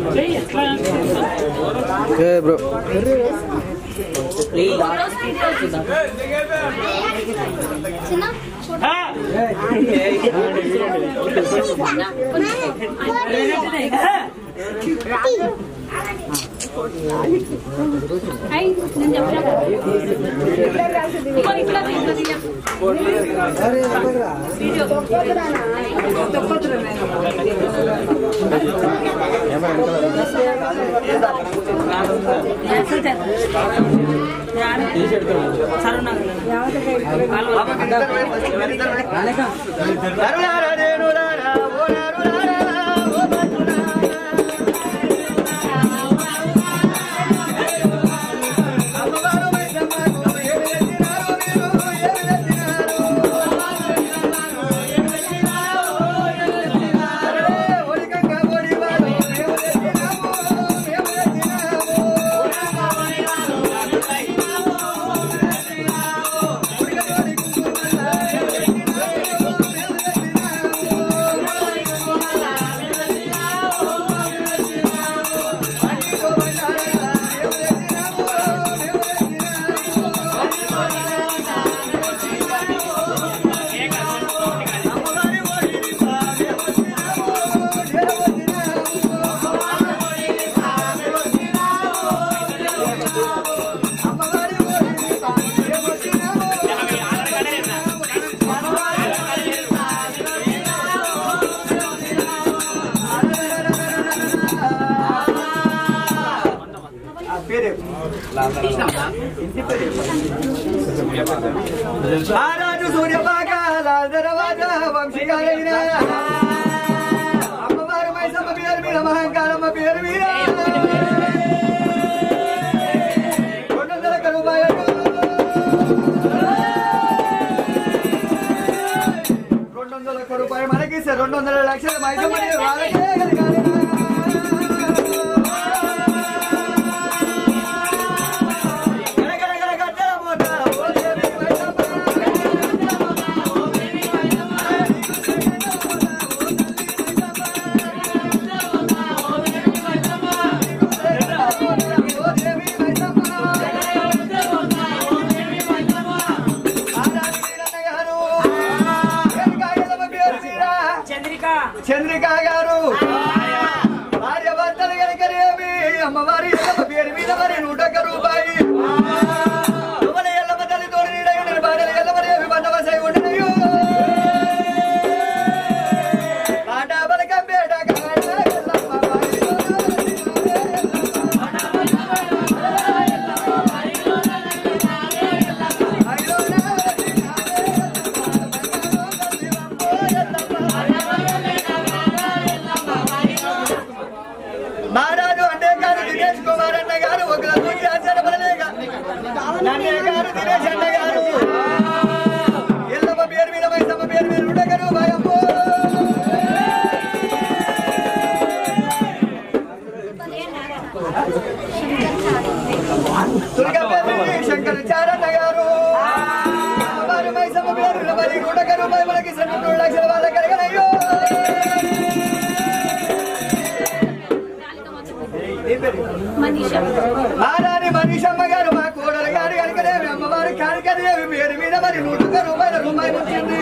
ఏ బ్రో మహారాజు సూర్యపాక లాదరవాద వంశీకారైన అమ్మవారు మైసమ్మ పేరు మీద మహంకారమ్మ పేరు మీద రెండు వందల రూపాయలు రెండు వందల ఒక్క రూపాయలు మనకి ఇస్తే రెండు వందల లక్షల మైసమ్మ వాళ్ళకే కలగాలి గడగడగడ గడ్డల మోత, ఓ దేవి మైసమ్మ. చంద్రిక గారు భార్య భర్తలు కనుకనేమి అమ్మవారి ఎల్లమ్మ పేరు మీద మరి నూట ఒక్క రూపాయి యువల ఎల్లమ్మ తల్లి తోడు నీడయుండని భార్యలు ఎల్లమనేమి బండవసై ఉండనయు పాట బలకం పేట కాడ ఎల్లమ్మ వారి మహారాజు అంటే గారు దినేష్ కుమార్ అన్న గారు ఒక దూకి ఆశ్చర్యపడలేక నన్నే గారు దినేష్ అన్న గారు ఎల్లమ్మ పేరు మీద మైసమ్మ పేరు మీద ఉండగరు భయము దుర్గా పేరు మీద శంకర్ చారన్న గారు అమ్మవారి మైసమ్మ పేరు మీద మరి ఉండగరు భయములకి రెండు లక్షల వాళ్ళ కలగనయ్యో మహారాణి మనీషమ్మ గారు మా కోడలు గారు కనుకనేవి అమ్మవారు కనుకనేవి పేరు మీద మరి నూట ఒక్క రూపాయల రూపాయి వచ్చింది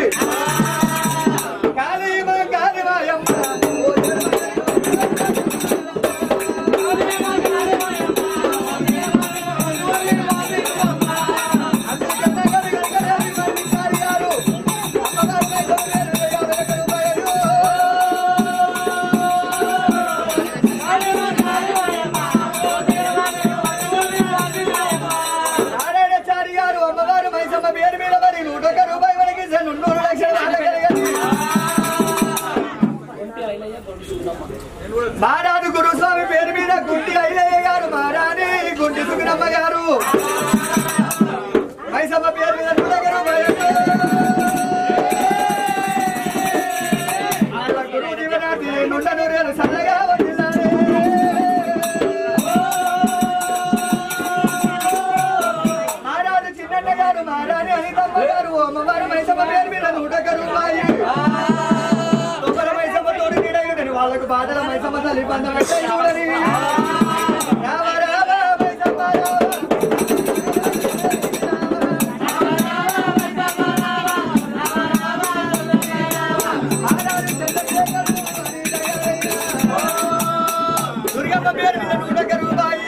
కాళీమా కాళీమాయమ్మ ఓ నారాయణచారి గారు అమ్మవారు మైసమ్మ పేరు మీద మరి నూట ఒక్క రూపాయి వరకు నూరు లక్షల మహారాజు గురుస్వామి పేరు మీద గుంటి ఐలయ్య గారు మహారాణి గుంటి సుగుణమ్మ గారు మైసమ్మ పేరు మీద నూట ఒక్క రూపాయలు. ఆళ్ళ గురువు దీవెనాటి నుండ నూరేళ్ళు చల్లగా వండినారే. మహారాజు చిన్నన్న గారు మహారాణి అనితమ్మ గారు అమ్మవారు మైసమ్మ పేరు మీద నూట ఒక్క రూపాయి తొమ్మల మైసమ్మ తోడు నీడయుడని వాళ్ళకు బాధల మైసమ్మ తల్లి బంధం పెట్టే చూడని రామ రామ మైసమ్మ రామ దుర్గమ్మ పేరు మీద నూట రూపాయి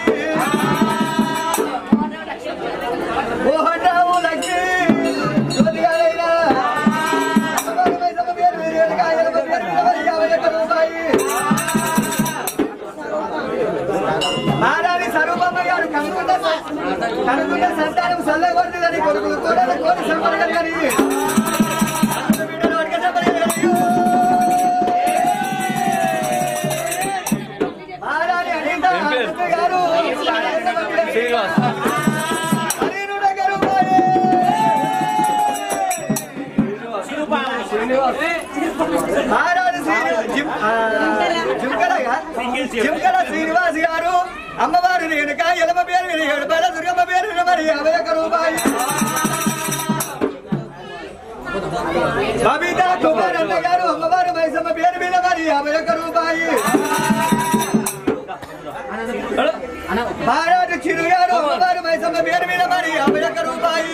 మోహన్ రావు లక్ష్మి జ్యోతిగారైనా అమ్మవారి మైసమ్మ పేరు మీద ఏడుగా ఎనభై పేరు మీద మరి యాభై ఒక్క రూపాయి మారాని స్వరూపమ్మ గారు కనుకుంట కనుకుంట సంతానం చల్లగొడుతుందని కొడుకులు కూడా కోరి సంపరగలిగని మారాని అనిత అనంత గారు శ్రీనివాస్ హరినుడ గరుమాయే. మారాని శ్రీ- జిమ్- ఆ, జింకలగా? జింకల శ్రీనివాస్ గారు అమ్మవారు రేణుక ఎలమ పేరు విని ఏడుపాయల దుర్గమ్మ పేరు విని మరి యాభై ఒక్క రూపాయి బబితా కుమార్ అన్న గారు అమ్మవారు మైసమ్మ పేరు మీద మరి యాభై ఒక్క రూపాయి మహారాజు చిరు గారు అమ్మవారు మైసమ్మ పేరు మీద మరి యాభై ఒక్క రూపాయి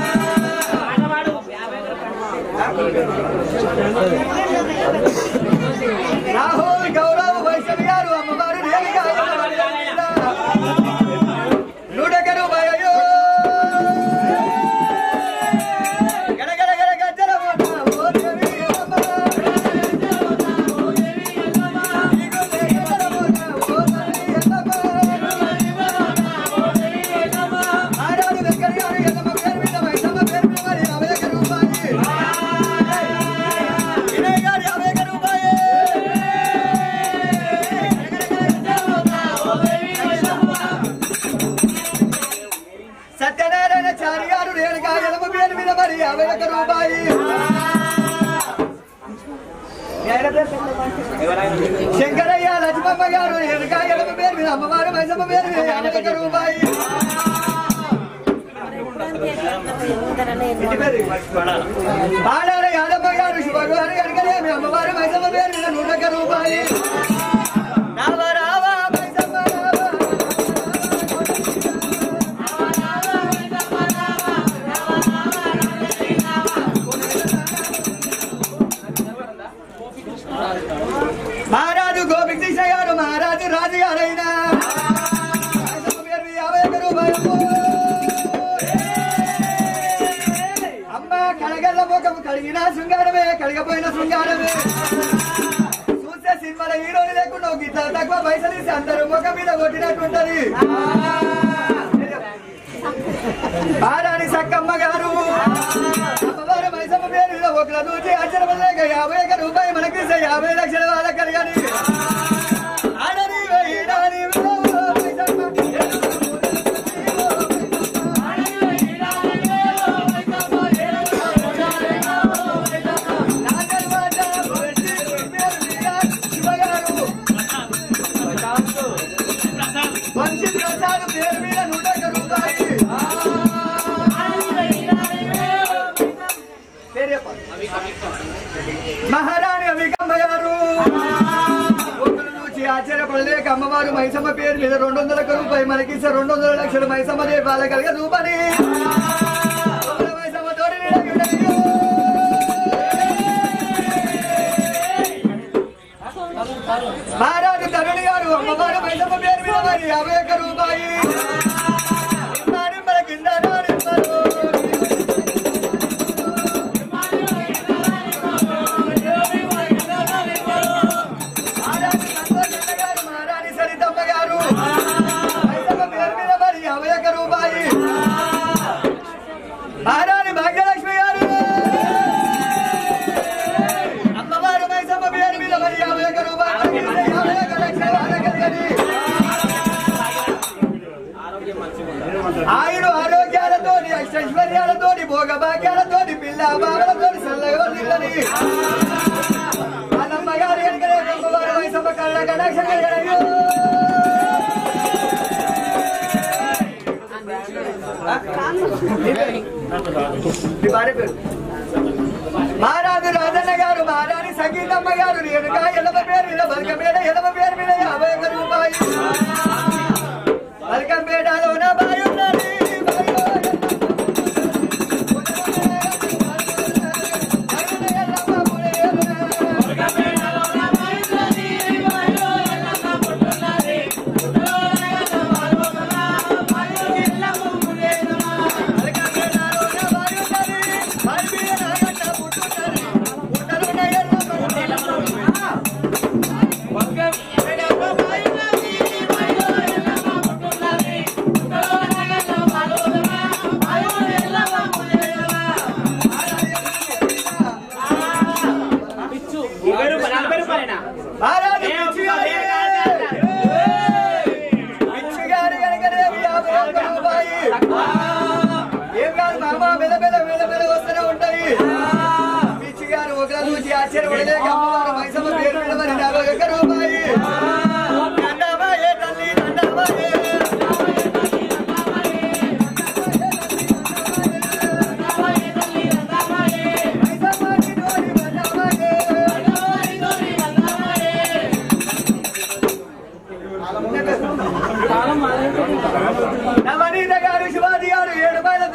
రాహుల్ గౌరవ్ వైష్ణవి గారు అమ్మవారు రేణుక నూటగరు భయో గడగడ గడ గజ్జల మోత ఓ దేవి అమ్మ. నీకు గజ్జల మోత ఓ తల్లి ఎల్లమ్మ. ఆడాడు వెంకయ్య గారు ఎల్లమ్మ పేరు మీద వైసమ్మ పేరు మీద మరి యాభై ఒక్క రూపాయి. వినయ్ గారు యాభై ఒక్క రూపాయి. సత్యనారాయణ చారి గారు రేణుగా ఎలమ పేరు మీద మరి యాభై ఒక్క రూపాయి శంకరయ్య లక్ష్మమ్మ గారు రేణుగా ఎలమ పేరు మీద అమ్మవారు మైసమ్మ పేరు మీద యాభై ఒక్క రూపాయి బాడాల యాదమ్మ గారు శుభగారు కనుకనేమి అమ్మవారు మైసమ్మ పేరు మీద నూట ఒక్క రూపాయి రావ రావ మైసమ్మ రావ. మహారాజు గోపి కృష్ణ గారు మహారాజు రాజు గారైనా యాభై ఒక్క రూపాయలు అమ్మ కడగల్ల ముఖం కడిగిన శృంగారమే కడగపోయిన శృంగారమే చూస్తే సినిమాల హీరోని లేకుండా ఒక గీత తక్కువ పైసలు ఇస్తే అందరూ ముఖం మీద కొట్టినట్టుంటది బారాని సక్కమ్మ గారు అమ్మవారు మైసమ్మ పేరు మీద ఒకల నూచి ఆశ్చర్యపడలేక యాభై ఒక్క రూపాయి మనకి ఇస్తే యాభై లక్షల వాళ్ళ కలిగని ఆడని వేయడాని వేవో మైసమ్మ. నా తర్వాత వచ్చి పేరు మీద శివగారు. వంశీ ప్రసాద్ పేరు మీద నూట ఒక్క రూపాయి పేరు చెప్పండి. మహారాణి అవికమ్మ గారు ఒకరు నుంచి ఆశ్చర్యపడలేక అమ్మవారు మైసమ్మ పేరు మీద రెండు వందల ఒక్క రూపాయి మనకిస్తే రెండు వందల లక్షలు మైసమ్మ దేవాల కలిగ రూపని మైసమ్మ తోడి నిలయుడయ్యో. మహారాజు తరుణి గారు అమ్మవారు మైసమ్మ పేరు మీద మరి యాభై ఒక్క రూపాయి నిమ్మల కింద నిమ్మలు. మహారాణి సంతోషమ్మ గారు, మహారాణి సరితమ్మ గారు మైసమ్మ పేరు మీద మరి యాభై ఒక్క రూపాయి మహారాణి భాగ్యలక్ష్మి గారు అమ్మవారు మైసమ్మ పేరు మీద మరి యాభై ఒక్క రూపాయలు యాభై ఒక్క లక్షలు ఆడగలిగని. ఆయుడు ఆరోగ్యాలతోని అష్టైశ్వర్యాలతోని భోగ భాగ్యాలతోని పిల్ల బాబలతోని సల్లగొల్లిల్లని అన్నమ్మ గారి వెనుకనే అమ్మవారు మైసమ్మ కళ్ళ కటాక్షం కలిగనయ్యో. మీ భార్య పేరు మహారాజు రాజన్న గారు మహారాణి సంగీతమ్మ గారు రేణుక ఎల్లమ్మ పేరు మీద బలకమేడ కొడలేక అమ్మవారు మైసమ్మ పేరు మీద మరి నలభై ఒక్క రూపాయి దండమాయే తల్లి దండమాయే నవనీత గారు శివాజీ గారు ఏడు బయల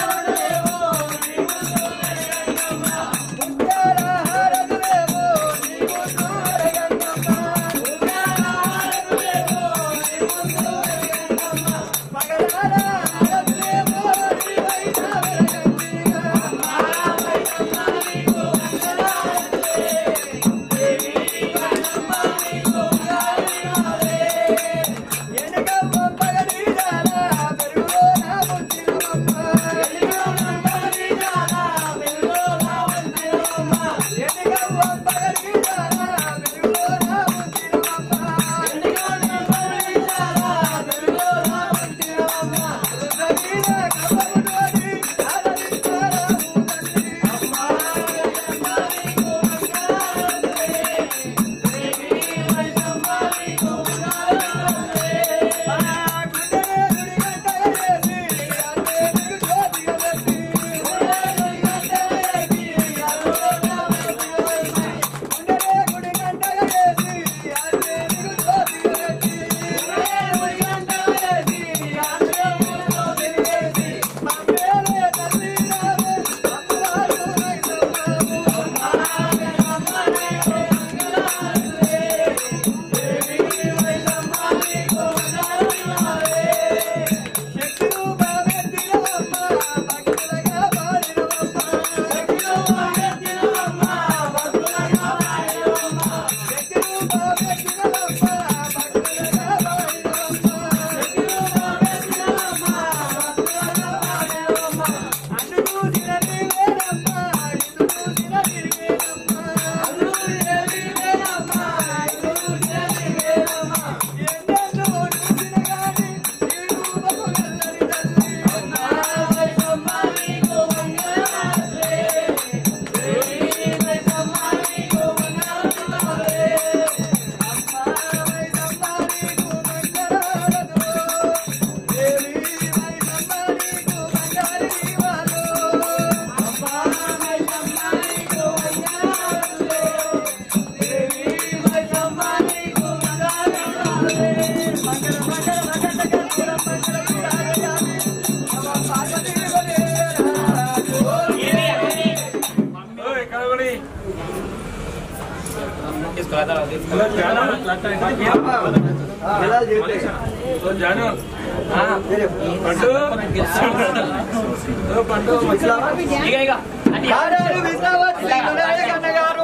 ఆడారు విశ్రావతి శ్రీనారాయణ కన్న గారు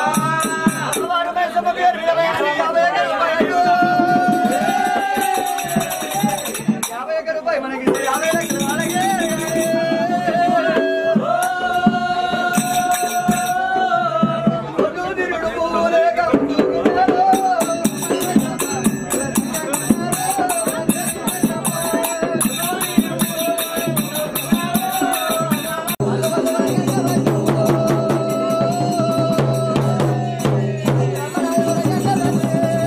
అమ్మవారు మైసమ్మ పేరు మీద వేసి యాభై ఒక్క రూపాయలు. యాభై ఒక్క రూపాయి మనకి ఇస్తే యాభై లక్షలు వాళ్ళకే. ఒడ్డు తిరుగుడు పువ్వులే కప్పుకున్నారు. Thank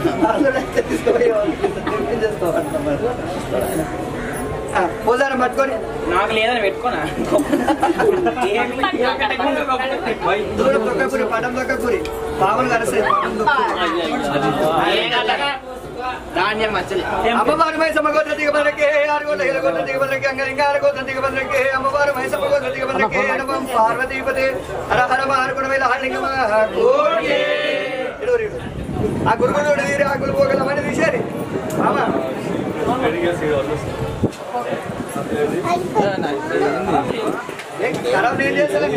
అల్లుడైతే తీసుకుపోయి తెప్పించేస్తావు అంటున్నారు. ఆ, పూజారం పట్టుకొని నాకు లేదని పెట్టుకోనా దూరం దొక్కకూరి పడం దొక్కకూరి పాములు కలుస్తాయి పడం ధాన్యం మచ్చలే అమ్మవారు మైసమ్మ గోత్ర దిగబలకే ఆరుగోట ఏలుగోట దిగబలకే అంగరింగ ఆరుగోట దిగబలకే అమ్మవారు మైసమ్మ గోత్ర దిగబలకే అనుభవం పార్వతీపతి హర హర మారుకుడ మీద హాలింగమ కోటి ఇడు ఇడు. ఆ గురుగుడు తీరి ఆ గురు పోగల అవన్నీ తీసేది మామ ఏ, ఖరాబ్ నేను చేస్తాను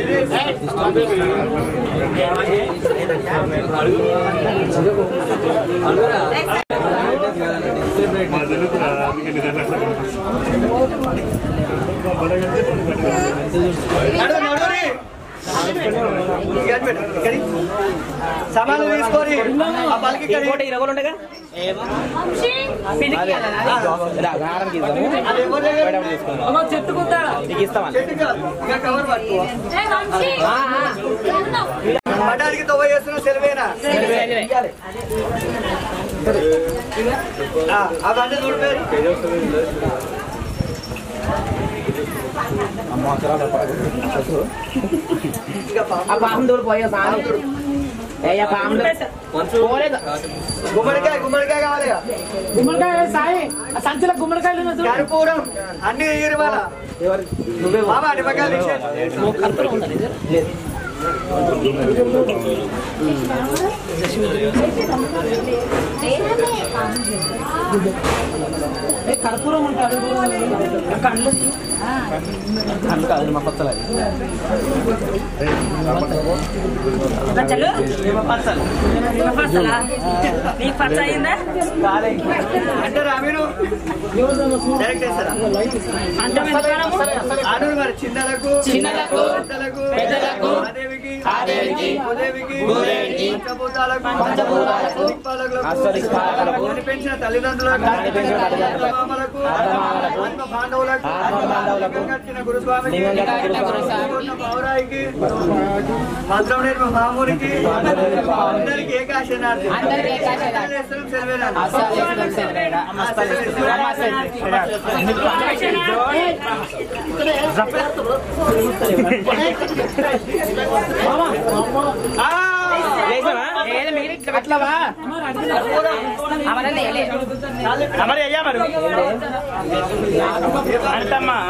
నడు నడురి ఇక్కడి ఇక్కడి సామాన్లు తీసుకొని ఆ పలికి ఇక్కడి ఇరవై ఉండగా అది ఎవరి దగ్గర? చెట్టు కాదు, ఇంకా కవర్ పట్టుకో పడ్డానికి తొవ్వ చేస్తున్న సెలవేనా ఆ, అవన్నీ చూడిపోయారు ఇంకా పాము. పాముదూరు పోయా పాము చూడు. పోలేదు గుమ్మడికాయ గుమ్మడికాయ కావాలి గుమ్మడికాయ సాయి ఆ సంచిలో గుమ్మడికాయలు ఉన్నాయి చూడు. కర్పూరం అన్ని ఎగిరి వాళ్ళ మామ నిమ్మకాయలు ఇచ్చేయండి. ఏ, కర్పూరం ఉంటాడు కళ్ళు చల్లు నీకు పచ్చ అయిందా అంటే రామీను డైరెక్ట్ వేస్తారా అంటే ఎంతకాలము? ఆడలు మరి చిన్నలకు చిన్నలకు, పెద్దలకు పెద్దలకు, ఆదేవికి ఆదేవికి, భూదేవికి భూదేవికి, పంచభూతాలకు పంచభూతాలకు, దిక్పాలకులకు, కనిపించిన తల్లిదండ్రులకు మామలకు ఆత్మ బాంధవులకు కట్టిన గురుస్వామికి ఉన్న పౌరాయికి మంత్రం నేర్ప మామూరికి అందరికి ఏకాశనార్థి సెలవేనా మరి అయ్యా మరి అంటమ్మా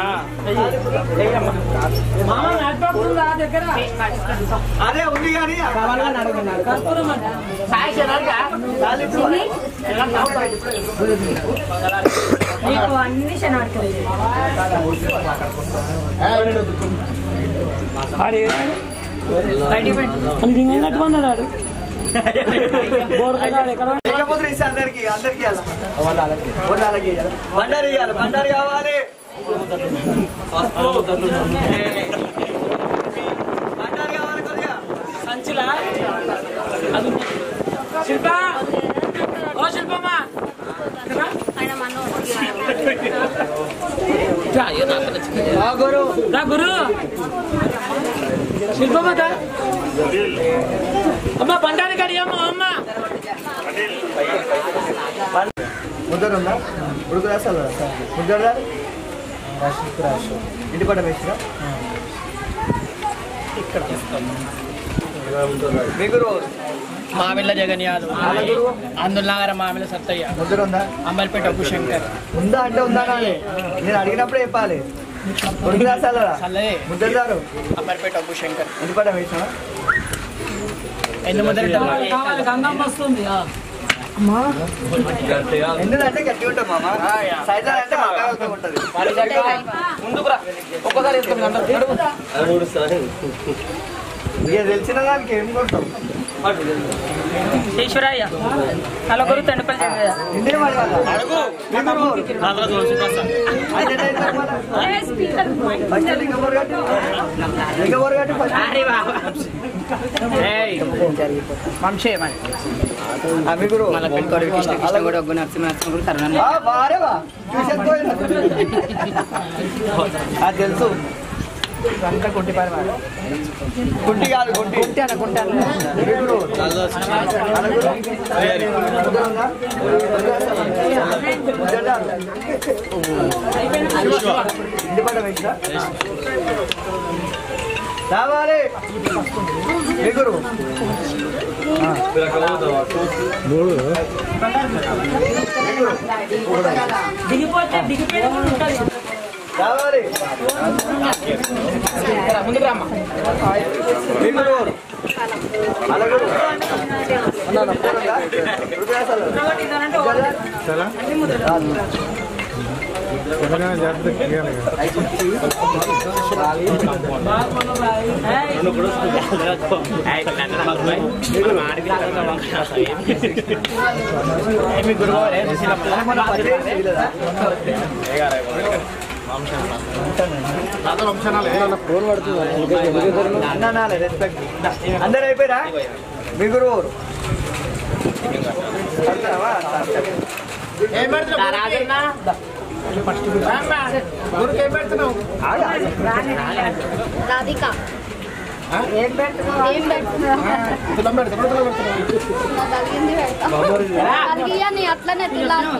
మామ నడిపోతుందా దగ్గర అదే ఉంది కానీ కర్పూరం అంట నీకు అన్ని శనగలు అది ఇంకా కట్టుకున్నాడు బోర్డు ఎక్కడ లేకపోతే ఇస్తే అందరికి అందరికి వాళ్ళకి బండారు ఇవ్వాలి బండారు కావాలి బండారు కావాలి కొద్దిగా సంచిలా అది శిల్ప ఓ శిల్పమ్మా గురు రా గురు శిల్పమ్మ దా. అమ్మ బండారి కడి అమ్మ అమ్మ ముద్దరు ఉందా ఉడుకు రాసాలు ముద్దరు రా ఇంటి పట్ట వేసిరా ఇక్కడ మీ గురువు మామిళ్ళ జగన్యాలు వాళ్ళ గురువు అందులాగర మామిళ్ళ సత్తయ్య ముద్దరు ఉందా అంబల్పేట అబ్బుశంకర్ ఉందా అంటే ఉందా కానీ నేను అడిగినప్పుడే చెప్పాలి ఉడుకు రాసాలు చల్లదే ముద్దరు దారు అంబల్పేట అబ్బుశంకర్ ఇంటి పట్ట వేసినా ఎన్ని ముద్ర కావాలి గంగమ్మ వస్తుంది ఆ. ఎందుకంటే గట్టి ఉంటాం మామ సైజర్ అంటే మగ్గాలతో ఉంటది ఒక్కసారి వేసుకుని ఇక తెలిసిన దానికి ఏం కొడతాం ఈశ్వరయ్య నలుగురు తండ్రి ఇంటే మరి వాళ్ళ. మీ గురువు. అయితే అయితే మన. ఫస్ట్ లింగమూరు కట్టి లింగమూరు కట్టి ఫస్ట్. వంశే మరి ఆ, మీ గురువు. మళ్ళీ పెట్టుకోడు కృష్ణ కృష్ణ కూడా ఒగ్గు నరసింహ నరసింహ కూడా తరుణం ఆ, వారే వా. ట్యూషన్ పోయినా. అది తెలుసు అంతా గుంటి పని వాడు గుంటి కాదు గుంటి గుంటి అన్న గుంటి అన్న రావాలి ఎగురు రావాలి ముందుకు రామ్మా ఎగురు అలగురు అన్నా, నా పోరగా? రుద్రాసాలు. మన పద్దెనిమిది వీళ్ళదా? అన్న నాలే రెస్పెక్ట్ అందరు అయిపోయారా మీ గురువు రాధిక ఏం పెడుతున్నావు ఏం పెడుతున్నావు కలిగింది పెడతా కలిగియని అట్లనే తిల్లాలి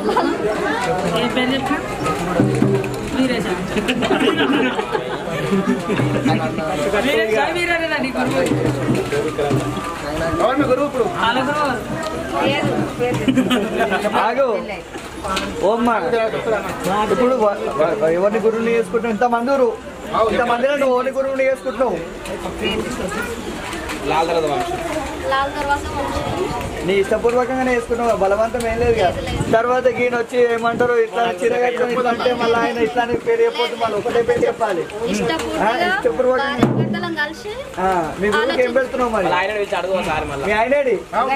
ఆగు ఓమ్మ ఇప్పుడు వ- వ- ఎవరిని గురువుని చేసుకుంటున్నావు ఇంతమంది ఊరు ఇంతమందిలో నువ్వు ఎవరిని గురువుని చేసుకుంటున్నావు లాల్ తర్వాత వంశీ. నీ ఇష్టపూర్వకంగానే వేసుకున్నావు బలవంతం ఏం లేదు కదా తర్వాత ఈయన వచ్చి ఏమంటారు ఇట్లా చిరగట్టుకొని ఇట్లా అంటే మళ్ళీ ఆయన ఇట్లా అని పేరు చెప్పొద్దు మళ్ళీ ఒకటే పేరు చెప్పాలి ఆ, ఇష్టపూర్తిగా ఇష్టపూర్వకంగా భార్యాభర్తలం కలిసి ఆ, మీ గురువుకి ఏం పెడుతున్నావు మరి ఆయన పిలిచి అడుగు ఒకసారి మళ్ళీ మీ ఆయనేడి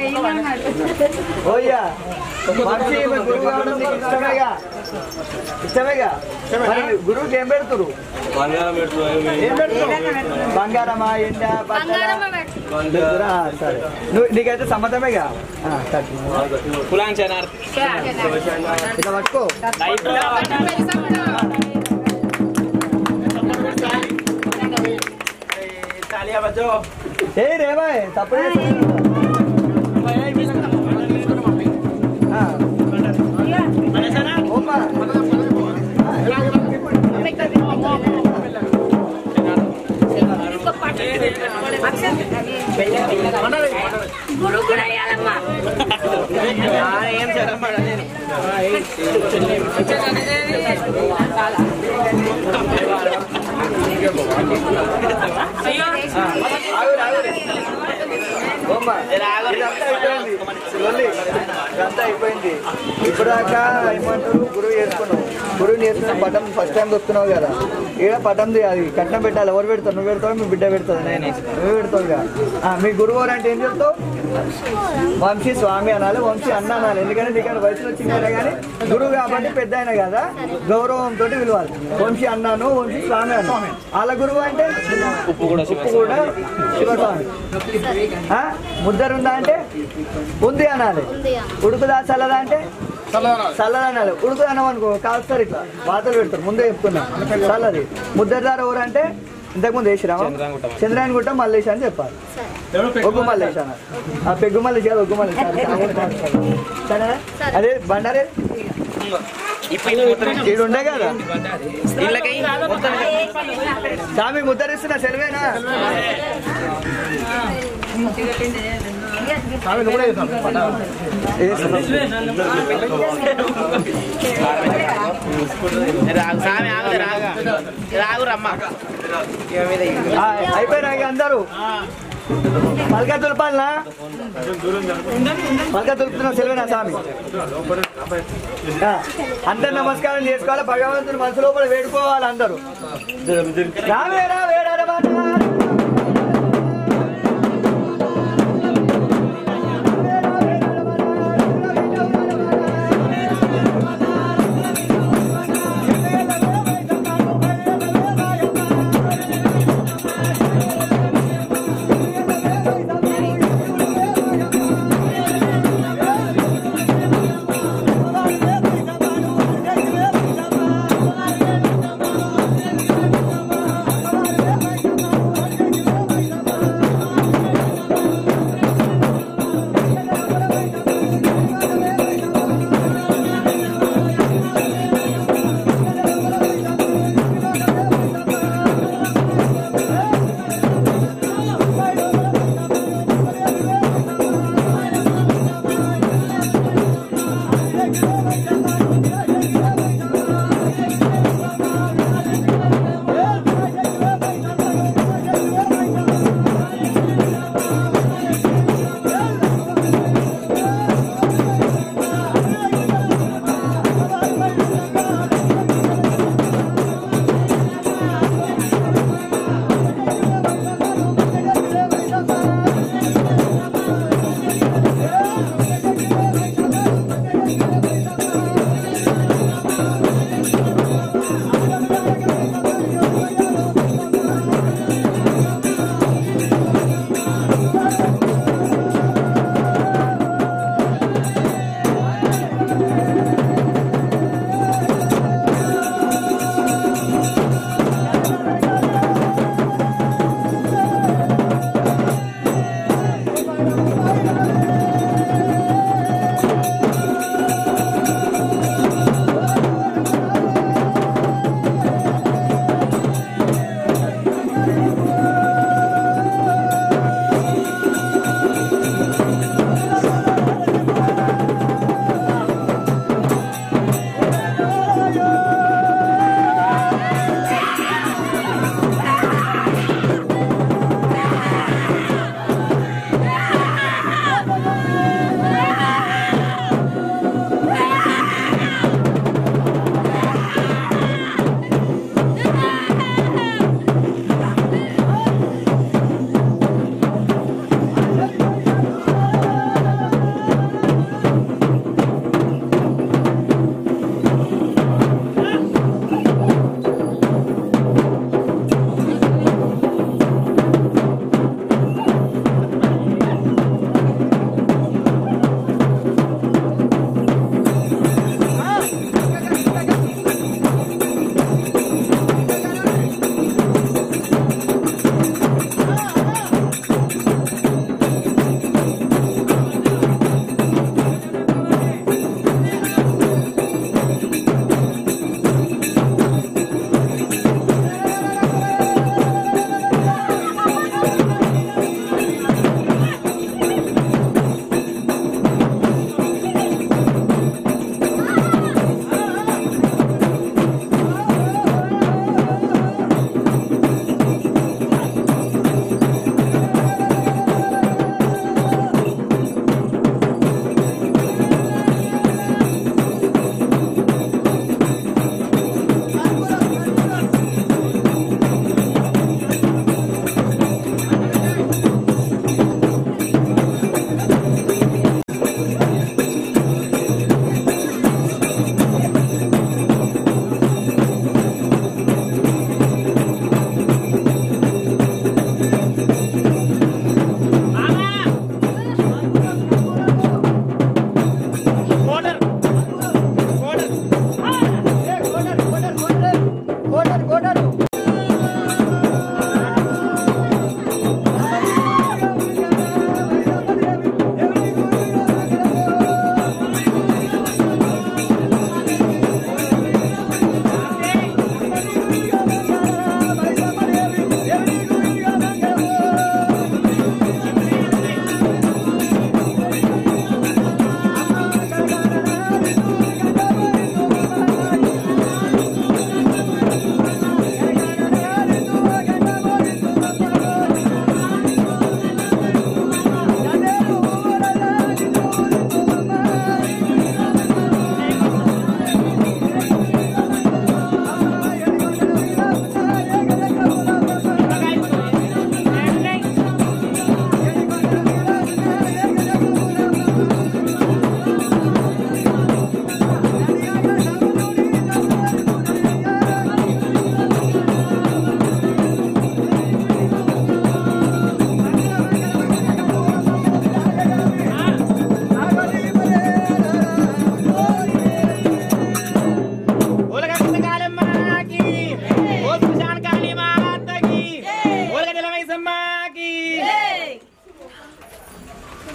ఓయ్యా మనిషి మీ గురువు కావడం నీకు ఇష్టమేగా ఇష్టమేగా మరి గురువుకి ఏం పెడుతురు ఏం పెడుతున్నావు బంగారమా ఎండ బంగారమ్మ పెట్టు బట్టలా సరే నువ్వు నీకైతే సమ్మతమేగా ఆ, సరే. కులాంగ్ చెనార్ ఇట్లా పట్టుకో ఏ రేవాయ్ తప్పుడే ఏం చేయాలమ్మా నేను ఇదంతా అయిపోయింది ఇప్పుడు దాకా ఏమంటారు గురువు చేసుకున్నావు గురువు చేసుకున్న పటం ఫస్ట్ టైం దొక్కుతున్నావు కదా ఏదో పటం అది కట్నం పెట్టాలి ఎవరు పెడతారు నువ్వు పెడతావు మీ బిడ్డ పెడుతుంది నేను నువ్వు పెడతావు కదా ఆ, మీ గురువు ఎవరు అంటే ఏం చెప్తావు వంశీ స్వామి అనాలి వంశీ అన్న అనాలి ఎందుకంటే నీకన్నా వయసులో చిన్న కానీ గురువు కాబట్టి పెద్ద ఆయన కదా గౌరవంతో విలువాలి వంశీ అన్నాను వంశీ స్వామి అన్నాను వాళ్ళ గురువు అంటే ఉప్పు కూడా ఉప్పు కూడా శివస్వామి ఆ? ముద్దరుందా అంటే ఉంది అనాలి ఉడుకుదా చల్లదా అంటే చల్లదా అనాలి ఉడుకుదా అన్నాం అనుకో కాల్స్తారు ఇట్లా వాతలు పెడతారు ముందే చెప్తున్నా చల్లది ముద్దరిదారు ఎవరు అంటే ఇంతకుముందు వేసిరామా చంద్రాయన గుట్ట మల్లేష్ అని చెప్పాలి ఒగ్గు మల్లేష్ అన్న ఆ పెగ్గు మల్లేష్ కాదు ఒగ్గు మల్లేష్ సరేనా అదే బండారే ఈడు ఉండే కదా స్వామి ముద్దరిస్తున్నా సెలవేనా స్వామి నువ్వు కూడా చేస్తావు. రాగు సామి ఆగు రాగు రాగు రమ్మ ఆ, అయిపోయినా ఇక అందరూ పలక తులపాలనా పలక తులుపుతున్నా సెలవేనా స్వామి ఆ, అందరు నమస్కారం చేసుకోవాలి భగవంతుని మనసు లోపల వేడుకోవాలి అందరూ రావే రావే రమణ.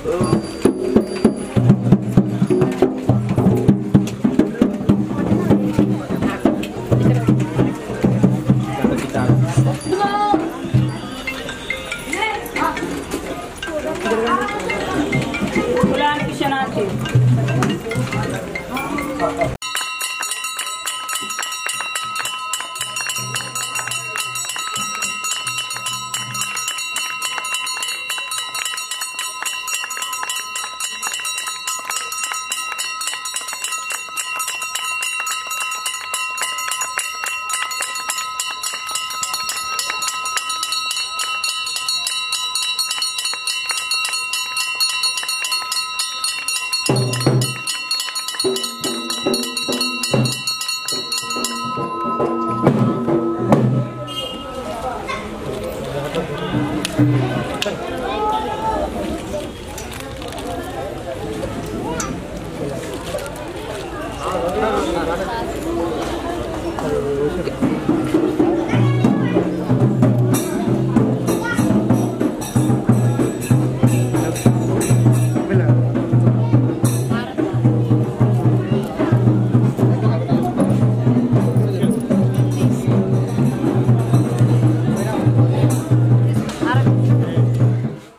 కులానికి క్షణానికి Thank